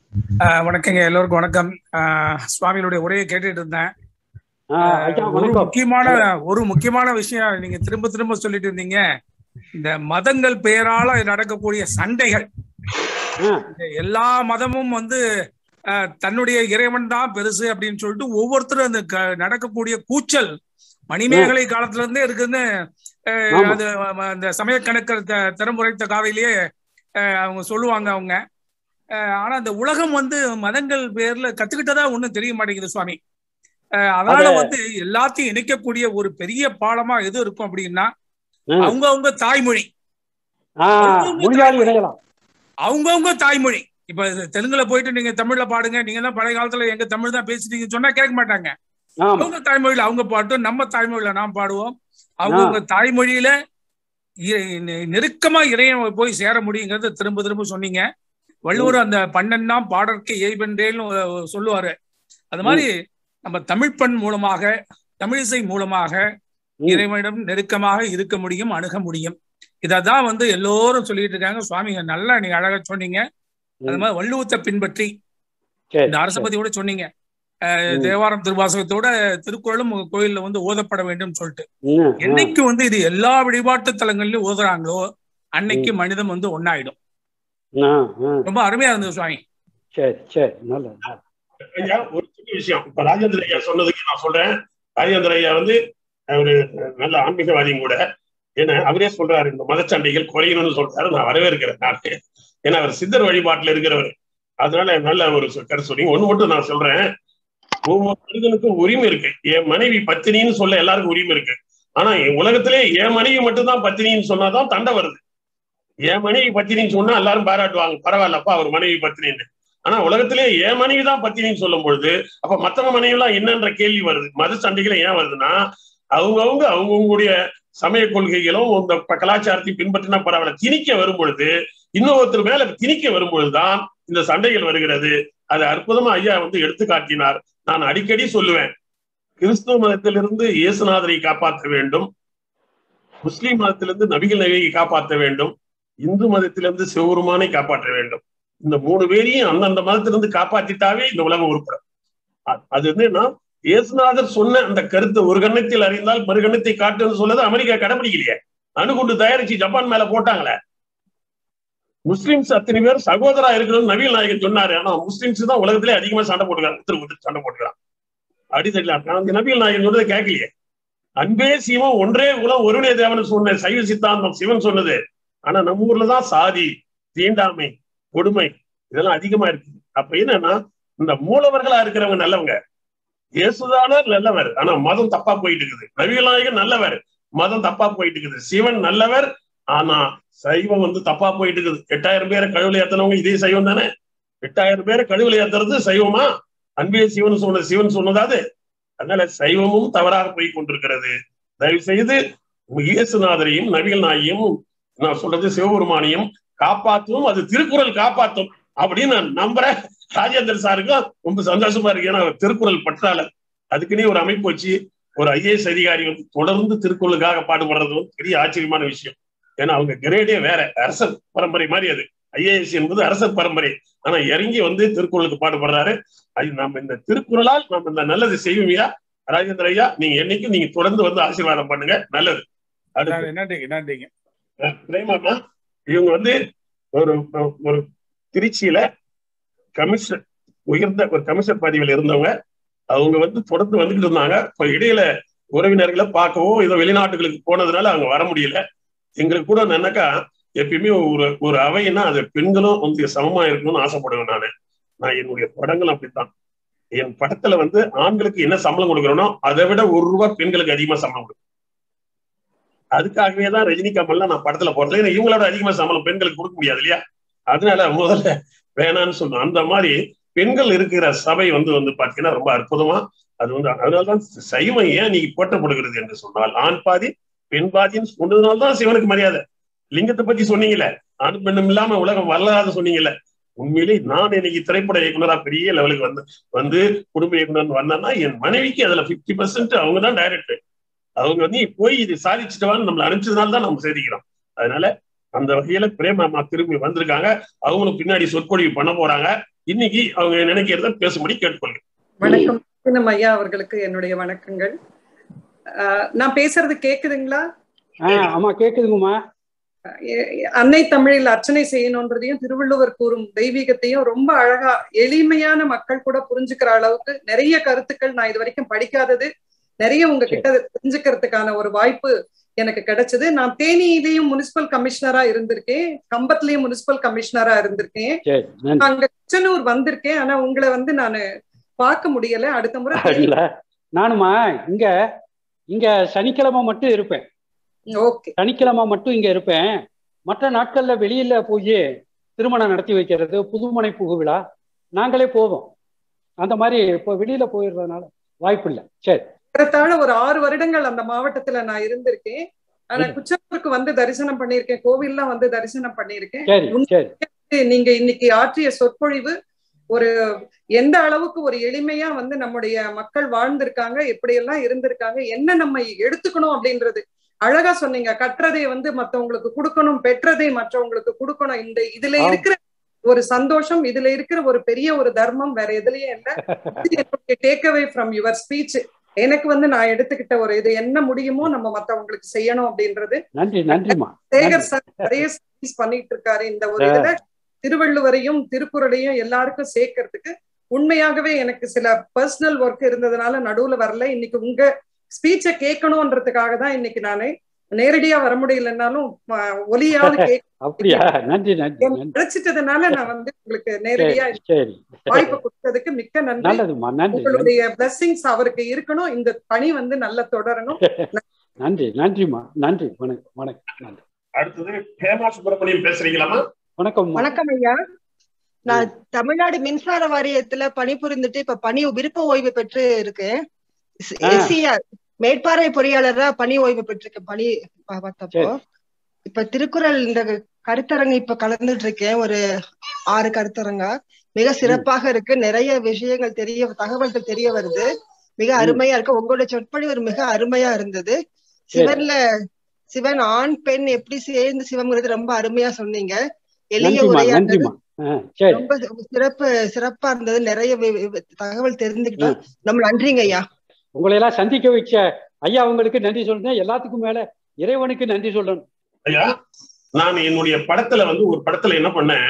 ஆஹ் வணக்கங்க எல்லோருக்கும் வணக்கம் ஆஹ் சுவாமிகளுடைய உரையை கேட்டுட்டு இருந்தேன்
ஆ, ஐயா
ஒரு
வணக்கம்
முக்கியமான ஒரு முக்கியமான விஷயம் நீங்க திரும்ப திரும்ப சொல்லிட்டு இருந்தீங்க இந்த மதங்கள் பெயரால நடக்கக்கூடிய சண்டைகள்
ஆ,
இந்த எல்லா மதமும் வந்து ஆஹ், தன்னுடைய இறைவன் தான் பெருசு அப்படின்னு சொல்லிட்டு ஒவ்வொருத்தரும் அந்த க- நடக்கக்கூடிய கூச்சல் மணிமேகலை காலத்துல இருந்தே இருக்குன்னு ஆஹ்,
ஆமா.
அது அஹ், அந்த சமய கணக்கர் த- திறமுறைத்த காதையிலேயே ஆஹ், அவங்க சொல்லுவாங்க அவங்க ஆஹ், ஆனா இந்த உலகம் வந்து மதங்கள் பேர்ல கத்துக்கிட்டதா ஒண்ணும் தெரிய மாட்டேங்குது சுவாமி ஆஹ், அதனால வந்து எல்லாத்தையும் இணைக்கக்கூடிய ஒரு பெரிய பாலமா எது இருக்கும் அப்படின்னா
ம்.
அவங்க அவங்க தாய்மொழி
ஆ, மொழியாளி இணையலாம்
அவங்கவுங்க தாய்மொழி இப்ப இது தெலுங்குல போயிட்டு நீங்க தமிழ்ல பாடுங்க நீங்க தான் பழைய காலத்துல எங்க தமிழ் தான் பேசிட்டீங்க சொன்னா கேட்க மாட்டாங்க
ஆமா
அவங்க தாய்மொழியில அவங்க பாட்டும் நம்ம தாய்மொழியில நாம் பாடுவோம் அவங்கவுங்க தாய்மொழியில இ- நெ- நெருக்கமா இறைவன் போய் சேர முடியுங்கிறத திரும்ப திரும்ப சொன்னீங்க வள்ளுவர் அந்த பன்னெண்டாம் பாடற்கு எய்வென்றேன்னு சொல்லுவாரு அது மாதிரி நம்ம தமிழ் பண் மூலமாக தமிழிசை மூலமாக
ம்.
இறைவனிடம் நெருக்கமாக இருக்க முடியும் அணுக முடியும் இததான் வந்து எல்லோரும் சொல்லிட்டு இருக்காங்க சுவாமி நல்லா நீங்க அழகா சொன்னீங்க அது மாதிரி வள்ளுவத்தை பின்பற்றி
சரி
இந்த அரச பத்தி கூட சொன்னீங்க அஹ்,
ம்.
தேவாரம் திருவாசகத்தோட திருக்குறளும் உங்க கோயில்ல வந்து ஓதப்பட வேண்டும் சொல்லிட்டு
ம், ஆ,
என்னைக்கு வந்து இது எல்லா வழிபாட்டு தலங்கள்லயும் ஓதுறாங்களோ அன்னைக்கு மனிதன் வந்து ஒன்னாயிடும்
ஆ, ஆ,
ரொம்ப அருமையா இருந்தது சுவாமி
சரி சரி நல்லது நல்லது.
ஐயா ஒரு சின்ன விஷயம் இப்ப ராஜேந்திர ஐயா சொன்னதுக்கு நான் சொல்றேன் ராஜேந்திர ஐயா வந்து ஒரு நல்ல ஆன்மீகவாதியும் கூட ஏன்னா அவரே சொல்றாரு இந்த மதச்சண்டைகள் குறையணும்னு சொல்றாரு நான் வரவேற்கிறேன் நான் ஏன்னா அவர் சித்தர் வழிபாட்டுல இருக்கிறவர் அதனால நல்ல ஒரு சொ- கருத்து சொன்னீங்க ஒண்ணு மட்டும் நான் சொல்றேன் ஒவ்வொரு மனிதனுக்கும் உரிமை இருக்கு என் மனைவி பத்தினின்னு சொல்ல எல்லாருக்கும் உரிமை இருக்கு ஆனா என் உலகத்திலே என் மனைவி மட்டும்தான் பத்தினின்னு சொன்னாதான் தண்டை வருது என் மனைவி பத்தினின்னு சொன்னா எல்லாரும் பாராட்டுவாங்க பரவாயில்லப்பா அவர் மனைவி பத்தினின்னு ஆனா உலகத்திலே என் மனைவி தான் பத்தினின்னு சொல்லும் பொழுது அப்ப மத்தவங்க மனைவி எல்லாம் என்னன்ற கேள்வி வருது மத சண்டைகள் ஏன் வருதுன்னா அவங்கவுங்க அவங்கவுங்களுடைய சமய கொள்கைகளும் இந்த ப- கலாச்சாரத்தையும் பின்பற்றினா பரவாயில்ல திணிக்க வரும் பொழுது இன்னொருத்தர் மேல திணிக்க வரும் பொழுதுதான் இந்த சண்டைகள் வருகிறது அது அற்புதமா ஐயா வந்து எடுத்து காட்டினார் நான் அடிக்கடி சொல்லுவேன் கிறிஸ்துவ மதத்திலிருந்து இயேசுநாதரை காப்பாற்ற வேண்டும் முஸ்லிம் மதத்திலிருந்து நபிகள் நபியை காப்பாற்ற வேண்டும் இந்து மதத்திலிருந்து சிவபெருமானை காப்பாற்ற வேண்டும் இந்த மூணு பேரையும் அந்தந்த மதத்திலிருந்து காப்பாத்திட்டாவே இந்த உலகம் உருப்படும் அ- அது என்னன்னா இயேசுநாதர் சொன்ன அந்த கருத்தை ஒரு கண்ணத்தில் அறிந்தால் மறு கண்ணத்தை காட்டுன்னு சொன்னது அமெரிக்கா கடைபிடிக்கலையே அணுகுண்டு தயாரிச்சு ஜப்பான் மேல போட்டாங்களே முஸ்லிம்ஸ் அத்தனை பேர் சகோதரா இருக்கிறது நவீன நாயகன் சொன்னாரு ஆனா முஸ்லிம்ஸ் தான் உலகத்திலே அதிகமா சண்டை போட்டுக்கிறாங்க உத்தரவு உத்தரவு சண்டை போட்டுக்கிறான் அடித்தடியில் அந்த நவீன நாயகன் சொன்னதை கேட்கலையே அன்பே சிவம் ஒன்றே குலம் ஒருவனே தேவன் சொன்ன சைவ சித்தாந்தம் சிவன் சொன்னது ஆனா நம்ம ஊர்ல தான் சாதி தீண்டாமை கொடுமை இதெல்லாம் அதிகமா இருக்குது அப்ப என்னன்னா இந்த மூலவர்களா இருக்கிறவங்க நல்லவங்க இயேசுதானர் நல்லவர் ஆனா மதம் தப்பா போயிட்டு இருக்குது நவீநாயகன் நல்லவர் மதம் தப்பா போயிட்டு இருக்குது சிவன் நல்லவர் ஆனா சைவம் வந்து தப்பா போயிட்டு இருக்குது எட்டாயிரம் பேரை கழுவுல ஏத்தனவங்க இதே சைவம் தானே எட்டாயிரம் பேரை கழுவுல ஏத்துறது சைவமா அன்பே சிவன் சொன்ன சிவன் சொன்னதாது அதனால சைவமும் தவறாக போய் கொண்டிருக்கிறது தயவு செய்து இயேசுநாதரையும் நபிகள் நாயையும் நான் சொல்றது சிவபெருமானையும் காப்பாற்றும் அது திருக்குறள் காப்பாற்றும் அப்படின்னு நான் நம்புறேன் ராஜேந்திர சாருக்கும் ரொம்ப சந்தோஷமா இருக்கு ஏன்னா அவர் திருக்குறள் பற்றாளர் அதுக்குன்னே ஒரு அமைப்பு வச்சு ஒரு ஐஏஎஸ் அதிகாரி வந்து தொடர்ந்து திருக்குறளுக்காக பாடுபடுறது வந்து பெரிய ஆச்சரியமான விஷயம் ஏன்னா அவங்க கிரேடே வேற அரசர் பரம்பரை மாதிரி அது ஐஏஎஸ் என்பது அரசர் பரம்பரை ஆனா இறங்கி வந்து திருக்குறளுக்கு பாடுபடுறாரு அது நம்ம இந்த திருக்குறளால் நம்ம இந்த நல்லது செய்வோம்யா ராஜேந்திர ஐயா நீங்க என்னைக்கும் நீங்க தொடர்ந்து வந்து ஆசீர்வாதம் பண்ணுங்க நல்லது அடுத்து
நன்றிங்க நன்றிங்க
பிரேமாமா இவங்க வந்து ஒரு ஒரு திருச்சியில கமிஷனர் உயர்ந்த ஒரு கமிஷனர் பதவியில் இருந்தவங்க அவங்க வந்து தொடர்ந்து வந்துகிட்டு இருந்தாங்க இப்ப இடையில உறவினர்களை பார்க்கவோ ஏதோ வெளிநாட்டுகளுக்கு போனதுனால அவங்க வர முடியல எங்களுக்கு கூட என்னன்னாக்கா எப்பயுமே ஒரு ஒரு அவைன்னா அது பெண்களும் வந்து சமமா இருக்கணும்னு ஆசைப்படுவேன் நானு நான் என்னுடைய படங்கள் அப்படித்தான் என் படத்துல வந்து ஆண்களுக்கு என்ன சம்பளம் கொடுக்குறோனோ அதை விட ஒரு ரூபாய் பெண்களுக்கு அதிகமா சம்பளம் கொடுக்கும் அதுக்காகவே தான் ரஜினி கமல்லாம் நான் படத்துல போறது ஏன்னா இவங்களோட அதிகமா சம்பளம் பெண்களுக்கு கொடுக்க முடியாது இல்லையா அதனால முதல்ல வேணான்னு சொன்னோம் அந்த மாதிரி பெண்கள் இருக்கிற சபை வந்து வந்து பாத்தீங்கன்னா ரொம்ப அற்புதமா அது வந்து அதனால்தான் சைவம் ஏன் நீ போற்றப்படுகிறது என்று சொன்னால் ஆண் பாதி பெண் பாதின்னு சொன்னதுனால்தான் சிவனுக்கு மரியாதை லிங்கத்தை பத்தி சொன்னீங்கல்ல ஆண் பெண்ணும் இல்லாம உலகம் வரலாறு சொன்னீங்கல்ல உண்மையிலே நான் இன்னைக்கு திரைப்பட இயக்குனரா பெரிய லெவலுக்கு வந்து வந்து குடும்ப இயக்குனர் வந்தேன்னா என் மனைவிக்கு அதுல பிப்டி பர்சன்ட் அவங்க தான் டைரக்டர் அவங்க வந்து போய் இது சாதிச்சுட்டுவான்னு நம்மளை அனுப்பிச்சதுனால தான் நம்ம சேதிக்கிறோம் அதனால அந்த வகையில பிரேம அம்மா திரும்பி வந்திருக்காங்க அவங்களும் பின்னாடி சொற்பொழிவு பண்ண போறாங்க இன்னைக்கு அவங்க நினைக்கிறத பேசும்படி கேட்டுக்கொள்கிறேன்
வணக்கம் ரத்தினம் ஐயா அவர்களுக்கு என்னுடைய வணக்கங்கள் ஆஹ் நான் பேசுறது கேக்குதுங்களா
ஆஹ் ஆமா கேக்குதுங்கம்மா
எ- அன்னை தமிழில் அர்ச்சனை செய்யணுன்றதையும் திருவள்ளுவர் கூறும் தெய்வீகத்தையும் ரொம்ப அழகா எளிமையான மக்கள் கூட புரிஞ்சுக்கிற அளவுக்கு நிறைய கருத்துக்கள் நான் இது வரைக்கும் படிக்காதது நிறைய உங்ககிட்ட தெரிஞ்சுக்கிறதுக்கான ஒரு வாய்ப்பு எனக்கு கிடைச்சது நான் தேனியிலையும் முனிசிபல் கமிஷனரா இருந்திருக்கேன் கம்பத்துலயும் முனிசிபல் கமிஷனரா இருந்திருக்கேன்
சரி நன்றி
அங்க கிச்சனூர் வந்திருக்கேன் ஆனா உங்களை வந்து நானு பார்க்க முடியல அடுத்த முறை தேனி
இல்ல நானுமா இங்க இங்க சனிக்கிழமை மட்டும் இருப்பேன்
ஓகே
சனிக்கிழமை மட்டும் இங்க இருப்பேன் மற்ற நாட்கள்ல வெளியில போய் திருமணம் நடத்தி வைக்கிறது புதுமனை புகு விழா நாங்களே போவோம் அந்த மாதிரி இப்போ வெளியில போயிடுறதுனால வாய்ப்பு இல்லை சரி
ஏறத்தாழ ஒரு ஆறு வருடங்கள் அந்த மாவட்டத்துல நான் இருந்திருக்கேன் ஆனா
ம்.
குச்சனூருக்கு வந்து தரிசனம் பண்ணியிருக்கேன் கோவில்லாம் வந்து தரிசனம் பண்ணியிருக்கேன்
சரி சரி
உண்மையிலே நீங்க இன்னைக்கு ஆற்றிய சொற்பொழிவு ஒரு எந்த அளவுக்கு ஒரு எளிமையா வந்து நம்முடைய மக்கள் வாழ்ந்திருக்காங்க எப்படியெல்லாம் இருந்திருக்காங்க என்ன நம்ம எடுத்துக்கணும் அப்படின்றது அழகா சொன்னீங்க கற்றதை வந்து மத்தவங்களுக்கு கொடுக்கணும் பெற்றதை மற்றவங்களுக்கு கொடுக்கணும் இந்த இதுல
ஆம்.
இருக்கிற ஒரு சந்தோஷம் இதுல இருக்கிற ஒரு பெரிய ஒரு தர்மம் வேற எதுலயும் இல்ல இது என்னுடைய take away from your speech எனக்கு வந்து நான் எடுத்துக்கிட்ட ஒரு இது என்ன முடியுமோ நம்ம மத்தவங்களுக்கு செய்யணும் அப்படின்றது
நன்றி நன்றிம்மா
சேகர்
நன்றி.
சார் நிறைய சர்வீஸ் பண்ணிட்டு இருக்காரு இந்த ஒரு இதுல திருவள்ளுவரையும் திருக்குறளையும் எல்லாருக்கும் சேர்க்கறதுக்கு உண்மையாகவே எனக்கு சில பர்சனல் ஒர்க் இருந்ததுனால நடுவுல வரல இன்னைக்கு உங்க ஸ்பீச்சை கேட்கணும்ன்றதுக்காக தான் இன்னைக்கு நானு நேரடியா வர முடியலன்னாலும் அஹ், ஒலியாவது கேட்க
அப்படியா நன்றி நன்றி நன்றி
கிடைச்சிட்டதுனால நான் வந்து உங்களுக்கு நேரடியா
சரி சரி
வாய்ப்பு கொடுத்ததுக்கு மிக்க நன்றி
நல்லதும்மா நன்றி நன்றி
உங்களுடைய பிளஸ்ஸிங்ஸ் அவருக்கு இருக்கணும் இந்த பணி வந்து நல்லா தொடரணும்
நன்றி நன்றிம்மா நன்றி வணக்கம் வணக்கம் நன்றி
அடுத்தது ஹேமா சுப்பிரமணியம் பேசுறீங்களாமா
வணக்கம்
வணக்கம் ஐயா நான் தமிழ்நாடு மின்சார வாரியத்துல பணிபுரிந்துட்டு இப்ப பணி விருப்ப ஓய்வு பெற்று இருக்கேன்
ஆ.
எஸ்சிஆர் மேற்பார்வை பொறியாளரா பணி ஓய்வு பெற்றிருக்கேன் பணி பா- பார்த்தப்போ
சரி.
இப்ப திருக்குறள் இந்த கருத்தரங்கு இப்ப கலந்துட்டு இருக்கேன் ஒரு ஆறு கருத்தரங்கா மிக சிறப்பாக இருக்கு நிறைய விஷயங்கள் தெரிய தகவல்கள் தெரிய வருது மிக
ம்.
அருமையா இருக்கு உங்களுடைய சொற்பொழிவு ஒரு மிக அருமையா இருந்தது
சரி.
சிவன்ல சிவன் ஆண் பெண் எப்படி சேர்ந்து சிவம்ங்கிறது ரொம்ப அருமையா சொன்னீங்க எளிய
நன்றிம்மா
உரையா இருந்தது
நன்றிம்மா ஆ சரி
ரொம்ப சிறப்பு சிறப்பா இருந்தது நிறைய வி- வி- தகவல் தெரிஞ்சுக்கிட்டோம் ரொம்ப நன்றிங்க ஐயா
உங்களை எல்லாம் சந்திக்க வச்ச ஐயா உங்களுக்கு நன்றி சொல்லணும் எல்லாத்துக்கும் மேல இறைவனுக்கு நன்றி சொல்லணும்
ஐயா நான் என்னுடைய படத்துல வந்து ஒரு படத்துல என்ன பண்ணேன்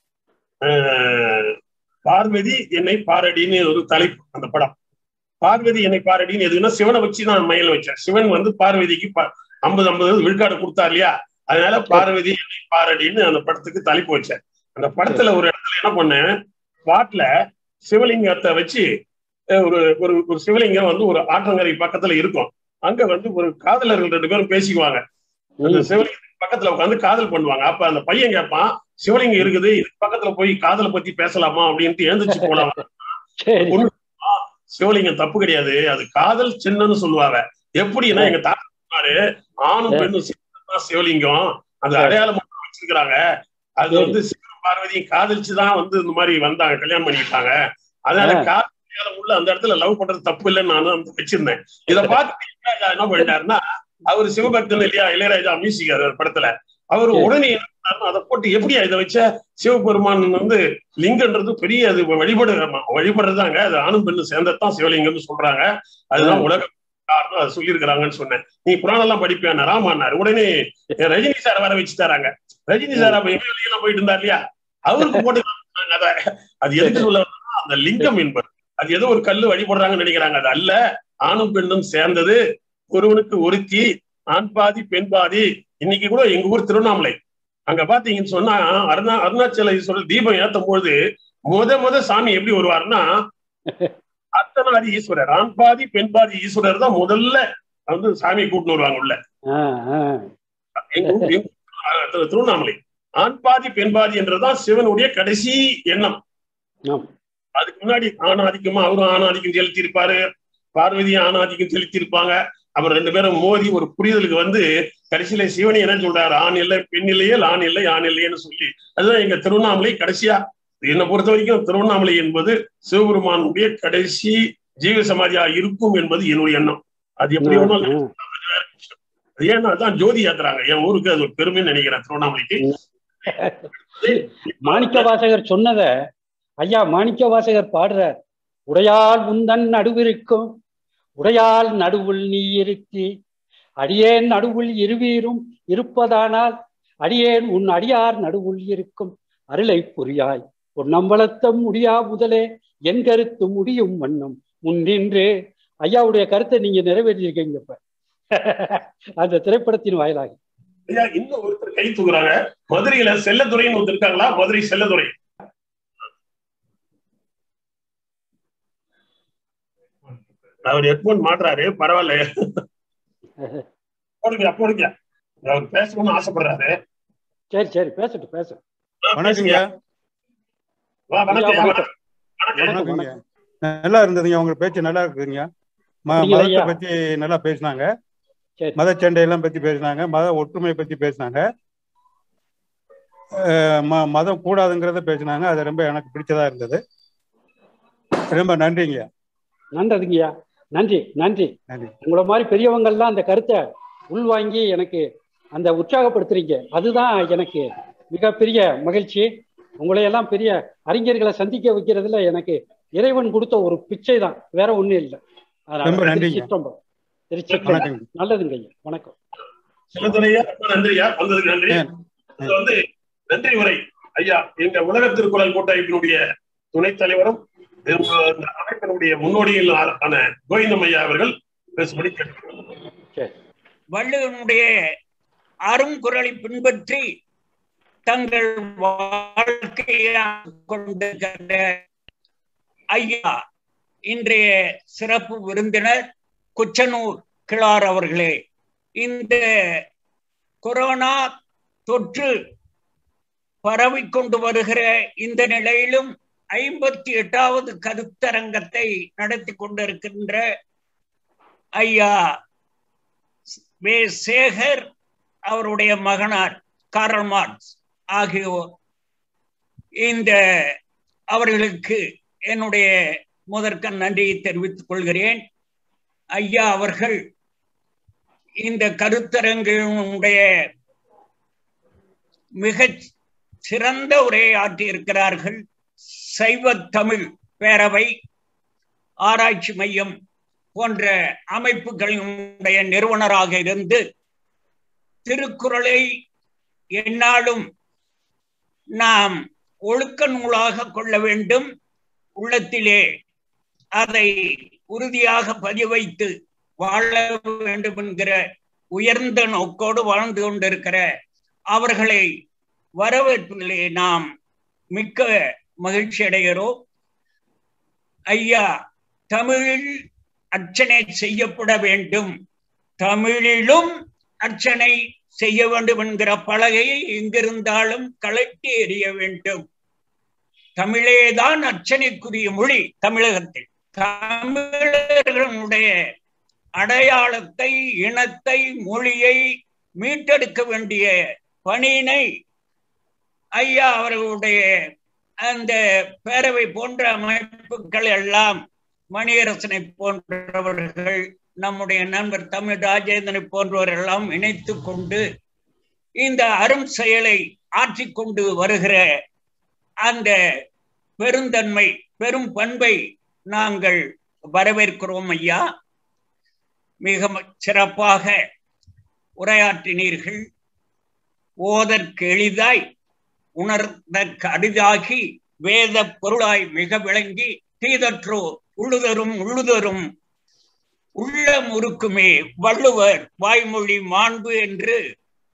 அஹ், பார்வதி என்னை பாரடின்னு ஒரு தலைப்பு அந்த படம் பார்வதி என்னை பாரடின்னு எதுன்னா சிவனை வச்சு நான் மயில வச்சேன் சிவன் வந்து பார்வதிக்கு ஐம்பது ஐம்பது விழுக்காடு கொடுத்தார் இல்லையா அதனால பார்வதி என்னை பாரடின்னு அந்த படத்துக்கு தலைப்பு வச்சேன் அந்த படத்துல ஒரு இடத்துல என்ன பண்ணேன் பாட்டுல சிவலிங்கத்தை வச்சு அஹ், ஒரு ஒரு ஒரு சிவலிங்கம் வந்து ஒரு ஆற்றங்கரை பக்கத்துல இருக்கும் அங்க வந்து ஒரு காதலர்கள் ரெண்டு பேரும் பேசிக்குவாங்க அந்த சிவலிங்கத்துக்கு பக்கத்துல உட்காந்து காதல் பண்ணுவாங்க அப்ப அந்த பையன் கேட்பான் சிவலிங்கம் இருக்குது இதுக்கு பக்கத்துல போய் காதலை பத்தி பேசலாமா அப்படின்ட்டு எழுந்திரிச்சு போலாம்
சரி
பொண்ணு சொல்லுவா, சிவலிங்கம் தப்பு கிடையாது அது காதல் சின்னன்னு சொல்லுவாங்க எப்படின்னா எங்க தாத்தா சொன்னாரு ஆணும் பெண்ணும் சேர்ந்தது தான் சிவலிங்கம் அந்த அடையாளம் மட்டும் வச்சிருக்கிறாங்க அது வந்து சிவன் பார்வதியும் காதலிச்சுதான் வந்து இந்த மாதிரி வந்தாங்க கல்யாணம் பண்ணிக்கிட்டாங்க அதனால
ஆ.
காதல் அடையாளம் உள்ள அந்த இடத்துல லவ் பண்றது தப்பு இல்லைன்னு நானும் வந்து வச்சிருந்தேன் இத பார்த்து இளையராஜா என்ன பண்ணிட்டாருன்னா அவர் சிவபக்தன் இல்லையா இளையராஜா மியூசிக் படத்துல அவர்
சரி.
உடனே என்ன பண்ணாருன்னா, அதை போட்டு எப்படி இதை வச்ச சிவபெருமான் வந்து லிங்கன்றது பெரிய அது வழிபடு வழிபடுறதாங்க அது ஆணும் பெண்ணும் சேர்ந்ததான் சிவலிங்கம்னு சொல்றாங்க அதுதான்
ஆ.
உலக காரணம் அதை சொல்லியிருக்கிறாங்கன்னு சொன்னேன் நீ புராணம் எல்லாம் படிப்பேன் ராமான்னாரு உடனே ரஜினி சார் வர வச்சு தராங்க ரஜினி சார் அப்ப எல்லாம் போயிட்டு இருந்தார் இல்லையா அவருக்கு போட்டு காமிச்சாங்க அத அது எதுக்கு சொல்ல வந்தேன்னா, அந்த லிங்கம் என்பது அது ஏதோ ஒரு கல்லு வழிபடுறாங்கன்னு நினைக்கிறாங்க அது அல்ல ஆணும் பெண்ணும் சேர்ந்தது ஒருவனுக்கு ஒருத்தி ஆண் பாதி பெண் பாதி இன்னைக்கு கூட எங்க ஊர் திருவண்ணாமலை அங்க பாத்தீங்கன்னு சொன்னா அருணா அருணாச்சல ஈஸ்வரர் தீபம் ஏத்தும் பொழுது முத முத சாமி எப்படி வருவாருன்னா அர்த்தநாதி ஈஸ்வரர் ஆண் பாதி பெண் பாதி ஈஸ்வரர் தான் முதல்ல வந்து சாமி கூட்டின்னு வருவாங்க உள்ள எங்க ஊர் எங்க ஊர், அஹ், திரு- திருவண்ணாமலை ஆண் பாதி பெண் பாதி என்றதுதான் சிவனுடைய கடைசி எண்ணம் அதுக்கு முன்னாடி ஆணாதிக்கமா அவரும் ஆணாதிக்கம் செலுத்தி இருப்பாரு பார்வதியும் ஆணாதிக்கம் செலுத்தி இருப்பாங்க அப்புறம் ரெண்டு பேரும் மோதி ஒரு புரிதலுக்கு வந்து கடைசியில சிவனி என்ன சொல்றாரு ஆண் இல்லை பெண் இல்லையே ஆண் இல்லை ஆண் இல்லையேன்னு சொல்லி அதுதான் எங்க திருவண்ணாமலை கடைசியா என்னை பொறுத்த வரைக்கும் திருவண்ணாமலை என்பது சிவபெருமானுடைய கடைசி ஜீவ சமாதியா இருக்கும் என்பது என்னுடைய எண்ணம் அது எப்படி வேணாலும் அது ஏன்னா அதான் ஜோதி ஏத்துறாங்க என் ஊருக்கு அது ஒரு பெருமைன்னு நினைக்கிறேன் திருவண்ணாமலைக்கு
மாணிக்க வாசகர் சொன்னத ஐயா மாணிக்க வாசகர் பாடுறார் உடையால் உந்தன் நடுவிருக்கும் உடையால் நடுவுள் நீ இருக்கி அடியேன் நடுவுள் இருவீரும் இருப்பதானால் அடியேன் உன் அடியார் நடுவுள் இருக்கும் அருளை புரியாய் பொன்னம்பலத்தம் முடியா முதலே என் கருத்து முடியும் வண்ணம் முன்னின்று ஐயாவுடைய கருத்தை நீங்க நிறைவேற்றிருக்கீங்க இப்ப அந்த திரைப்படத்தின் வாயிலாக
ஐயா இன்னும் ஒருத்தர் கை தூக்குறாங்க மதுரையில செல்லதுரைன்னு ஒருத்தர் இருக்காங்களா மதுரை செல்லதுரை அவர் ஹெட்போன் மாட்டுறாரு பரவாயில்ல போடுங்க போடுங்க அவர் பேசணும்னு ஆசைப்படுறாரு
சரி சரி பேசட்டும் பேசட்டும்
வணக்கங்க
வா வணக்கம் ஐயா, வணக்கம்.
வணக்கங்க நல்லா இருந்ததுங்க உங்க பேச்சு நல்லா இருக்குதுங்க ம-
அப்படிங்களா
மதத்தை
ஐயா?
பத்தி நல்லா பேசினாங்க
சரி.
மத சண்டையெல்லாம் பத்தி பேசினாங்க மத ஒற்றுமை பத்தி பேசினாங்க அஹ் ம- மதம் கூடாதுங்கிறத பேசினாங்க அது ரொம்ப எனக்கு பிடிச்சதா இருந்தது ரொம்ப நன்றிங்க
நன்றதுங்கய்யா நன்றி நன்றி
நன்றி
உங்களை மாதிரி பெரியவங்கள்லாம் அந்த கருத்தை உள்வாங்கி எனக்கு அந்த உற்சாகப்படுத்துறீங்க அதுதான் எனக்கு மிகப்பெரிய மகிழ்ச்சி உங்களையெல்லாம் பெரிய அறிஞர்களை சந்திக்க வைக்கிறதுல எனக்கு இறைவன் கொடுத்த ஒரு பிச்சை தான் வேற ஒண்ணும் இல்லை
ரொம்ப நன்றிங்க.
திருச்சிற்றம்பலம் திருச்சிற்றம்பலம்
வணக்கங்க.
நல்லதுங்க ஐயா வணக்கம்
செல்லதுரையா ரொம்ப நன்றியா வந்ததுக்கு நன்றி இது வந்து நன்றி உரை ஐயா எங்க உலக திருக்குறள் கூட்டமைப்பினுடைய துணைத் தலைவரும் இந்த இந்த அமைப்பினுடைய முன்னோடியில் ஆன கோவிந்தம் ஐயா அவர்கள் பேசும்படி கேட்டுக்கொள்கிறேன்
வள்ளுவனுடைய அருங்குறளை பின்பற்றி தங்கள் வாழ்க்கையை கொண்டிருக்கின்ற ஐயா இன்றைய சிறப்பு விருந்தினர் குச்சனூர் கிளார் அவர்களே இந்த கொரோனா தொற்று பரவிக்கொண்டு வருகிற இந்த நிலையிலும் ஐம்பத்தி எட்டாவது கருத்தரங்கத்தை நடத்தி கொண்டிருக்கின்ற ஐயா வே சேகர் அவருடைய மகனார் காரல் மார்க்ஸ் ஆகியோர் இந்த அவர்களுக்கு என்னுடைய முதற்கண் நன்றியை தெரிவித்துக் கொள்கிறேன் ஐயா அவர்கள் இந்த கருத்தரங்கினுடைய மிக சிறந்த உரையை ஆற்றியிருக்கிறார்கள் சைவ தமிழ் பேரவை ஆராய்ச்சி மையம் போன்ற அமைப்புகளினுடைய நிறுவனராக இருந்து திருக்குறளை எந்நாளும் நாம் ஒழுக்க நூலாக கொள்ள வேண்டும் உள்ளத்திலே அதை உறுதியாக பதிவைத்து வாழ வேண்டும் என்கிற உயர்ந்த நோக்கோடு வாழ்ந்து கொண்டிருக்கிற அவர்களை வரவேற்பதிலே நாம் மிக்க மகிழ்ச்சி அடைகிறோம் ஐயா தமிழில் அர்ச்சனை செய்யப்பட வேண்டும் தமிழிலும் அர்ச்சனை செய்ய வேண்டும் என்கிற பலகையை எங்கிருந்தாலும் கலட்டி எறிய வேண்டும் தமிழேதான் அர்ச்சனைக்குரிய மொழி தமிழகத்தில் தமிழர்களுடைய அடையாளத்தை இனத்தை மொழியை மீட்டெடுக்க வேண்டிய பணியினை ஐயா அவர்களுடைய அந்த பேரவை போன்ற அமைப்புகள் எல்லாம் மணியரசனை போன்றவர்கள் நம்முடைய நண்பர் தமிழ் ராஜேந்திரனை போன்றவர் எல்லாம் இணைத்து கொண்டு இந்த அரும் செயலை ஆற்றிக்கொண்டு வருகிற அந்த பெருந்தன்மை பெரும் பண்பை நாங்கள் வரவேற்கிறோம் ஐயா மிக சிறப்பாக உரையாற்றினீர்கள் ஓதற்கு எளிதாய் உணர்தற்கு அரிதாகி வேத பொருளாய் மிக விளங்கி தீதற்றோ உள்ளுதரும் உள்ளுதரும் உள்ளம் உருக்குமே வள்ளுவர் வாய்மொழி மாண்பு என்று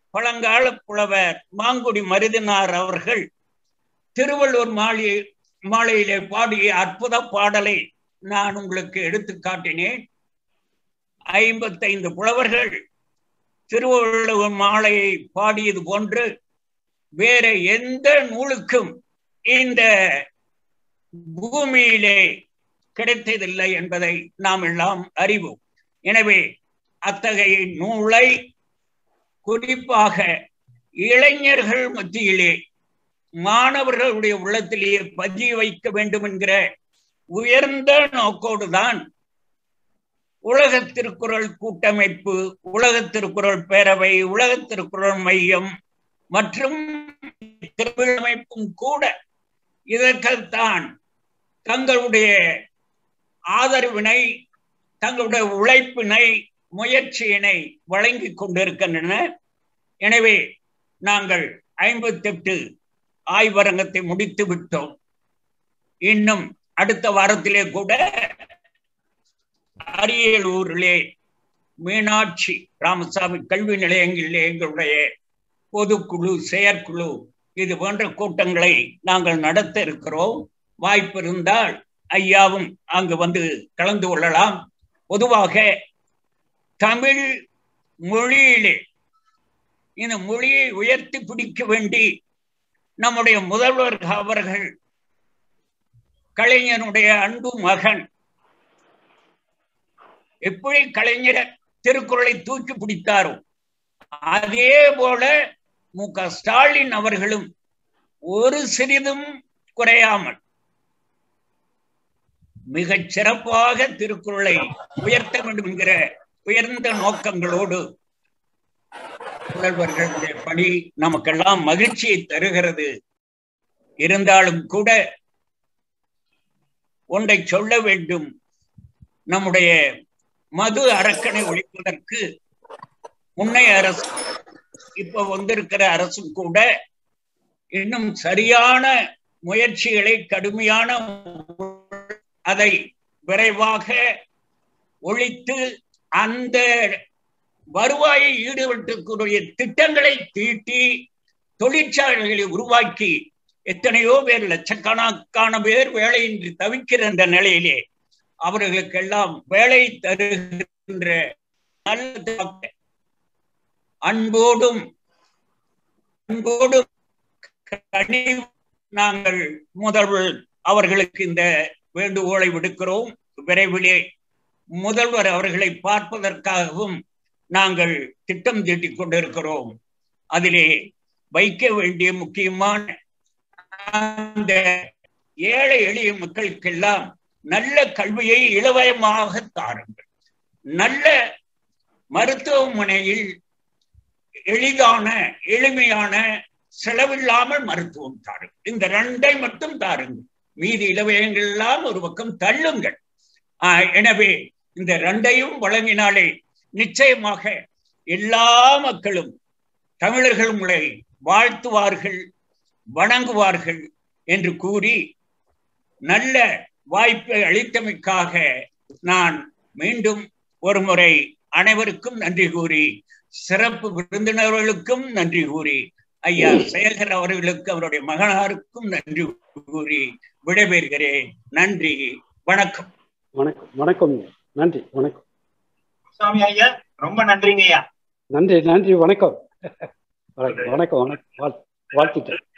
பழங்கால புலவர் மாங்குடி மருதினார் அவர்கள் திருவள்ளூர் மாலை மாலையிலே பாடிய அற்புத பாடலை நான் உங்களுக்கு எடுத்து காட்டினேன் ஐம்பத்தைந்து புலவர்கள் திருவள்ளுவர் மாலையை பாடியது போன்று வேற எந்த நூலுக்கும் இந்த பூமியிலே கிடைத்ததில்லை என்பதை நாம் எல்லாம் அறிவோம் எனவே அத்தகைய நூலை குறிப்பாக இளைஞர்கள் மத்தியிலே மாணவர்களுடைய உள்ளத்திலேயே பதிய வைக்க வேண்டும் என்கிற உயர்ந்த நோக்கோடுதான் உலக திருக்குறள் கூட்டமைப்பு உலக திருக்குறள் பேரவை உலக திருக்குறள் மையம் மற்றும் திருவிழமைப்பும் கூட இதற்குத்தான் தங்களுடைய ஆதரவினை தங்களுடைய உழைப்பினை முயற்சியினை வழங்கி கொண்டிருக்கின்றன எனவே நாங்கள் ஐம்பத்தெட்டு ஆய்வரங்கத்தை முடித்து விட்டோம் இன்னும் அடுத்த வாரத்திலே கூட அரியலூரிலே மீனாட்சி ராமசாமி கல்வி நிலையங்களிலே எங்களுடைய பொதுக்குழு செயற்குழு இது போன்ற கூட்டங்களை நாங்கள் நடத்த இருக்கிறோம் வாய்ப்பு இருந்தால் ஐயாவும் அங்கு வந்து கலந்து கொள்ளலாம் பொதுவாக தமிழ் மொழியிலே இந்த மொழியை உயர்த்தி பிடிக்க வேண்டி நம்முடைய முதல்வர் அவர்கள் கலைஞனுடைய அன்பு மகன் எப்படி கலைஞர் திருக்குறளை தூக்கி பிடித்தாரோ அதே போல மு க ஸ்டாலின் அவர்களும் ஒரு சிறிதும் குறையாமல் மிகச் சிறப்பாக திருக்குறளை உயர்த்த வேண்டும் என்கிற உயர்ந்த நோக்கங்களோடு புலவர்களுடைய பணி நமக்கெல்லாம் மகிழ்ச்சியை தருகிறது இருந்தாலும் கூட ஒன்றை சொல்ல வேண்டும் நம்முடைய மது அரக்கனை ஒழிப்பதற்கு முன்னைய அரசு இப்ப வந்திருக்கிற அரசும் கூட இன்னும் சரியான முயற்சிகளை கடுமையான அதை விரைவாக ஒழித்து அந்த வருவாயை ஈடுபடுத்தக்கூடிய திட்டங்களை தீட்டி தொழிற்சாலைகளை உருவாக்கி எத்தனையோ பேர் லட்சக்கணக்கான பேர் வேலையின்றி தவிக்கிற இந்த நிலையிலே அவர்களுக்கெல்லாம் வேலை தருகின்ற நல்ல அன்போடும் அன்போடும் கனிவு நாங்கள் முதல்வர் அவர்களுக்கு இந்த வேண்டுகோளை விடுக்கிறோம் விரைவிலே முதல்வர் அவர்களை பார்ப்பதற்காகவும் நாங்கள் திட்டம் தீட்டிக் கொண்டிருக்கிறோம் அதிலே வைக்க வேண்டிய முக்கியமான அந்த ஏழை எளிய மக்களுக்கெல்லாம் நல்ல கல்வியை இலவயமாக தாருங்கள் நல்ல மருத்துவமனையில் எளிதான எளிமையான செலவில்லாமல் மருத்துவம் தாருங்கள் இந்த ரெண்டை மட்டும் தாருங்கள் மீதி இலவயங்கள் எல்லாம் ஒரு பக்கம் தள்ளுங்கள் ஆஹ் எனவே இந்த ரெண்டையும் வழங்கினாலே நிச்சயமாக எல்லா மக்களும் தமிழர்கள் உங்களை வாழ்த்துவார்கள் வணங்குவார்கள் என்று கூறி நல்ல வாய்ப்பை அளித்தமைக்காக நான் மீண்டும் ஒரு முறை அனைவருக்கும் நன்றி கூறி சிறப்பு விருந்தினர்களுக்கும் நன்றி கூறி ஐயா சேகர் அவர்களுக்கு அவருடைய மகனாருக்கும் நன்றி கூறி விடைபெறுகிறேன் நன்றி வணக்கம்
வணக்கம் வணக்கம் நன்றி வணக்கம்
சுவாமி ஐயா ரொம்ப நன்றிங்க ஐயா
நன்றி நன்றி வணக்கம் வணக்கம் வணக்கம் வணக்கம் வாழ்த்துக்கள்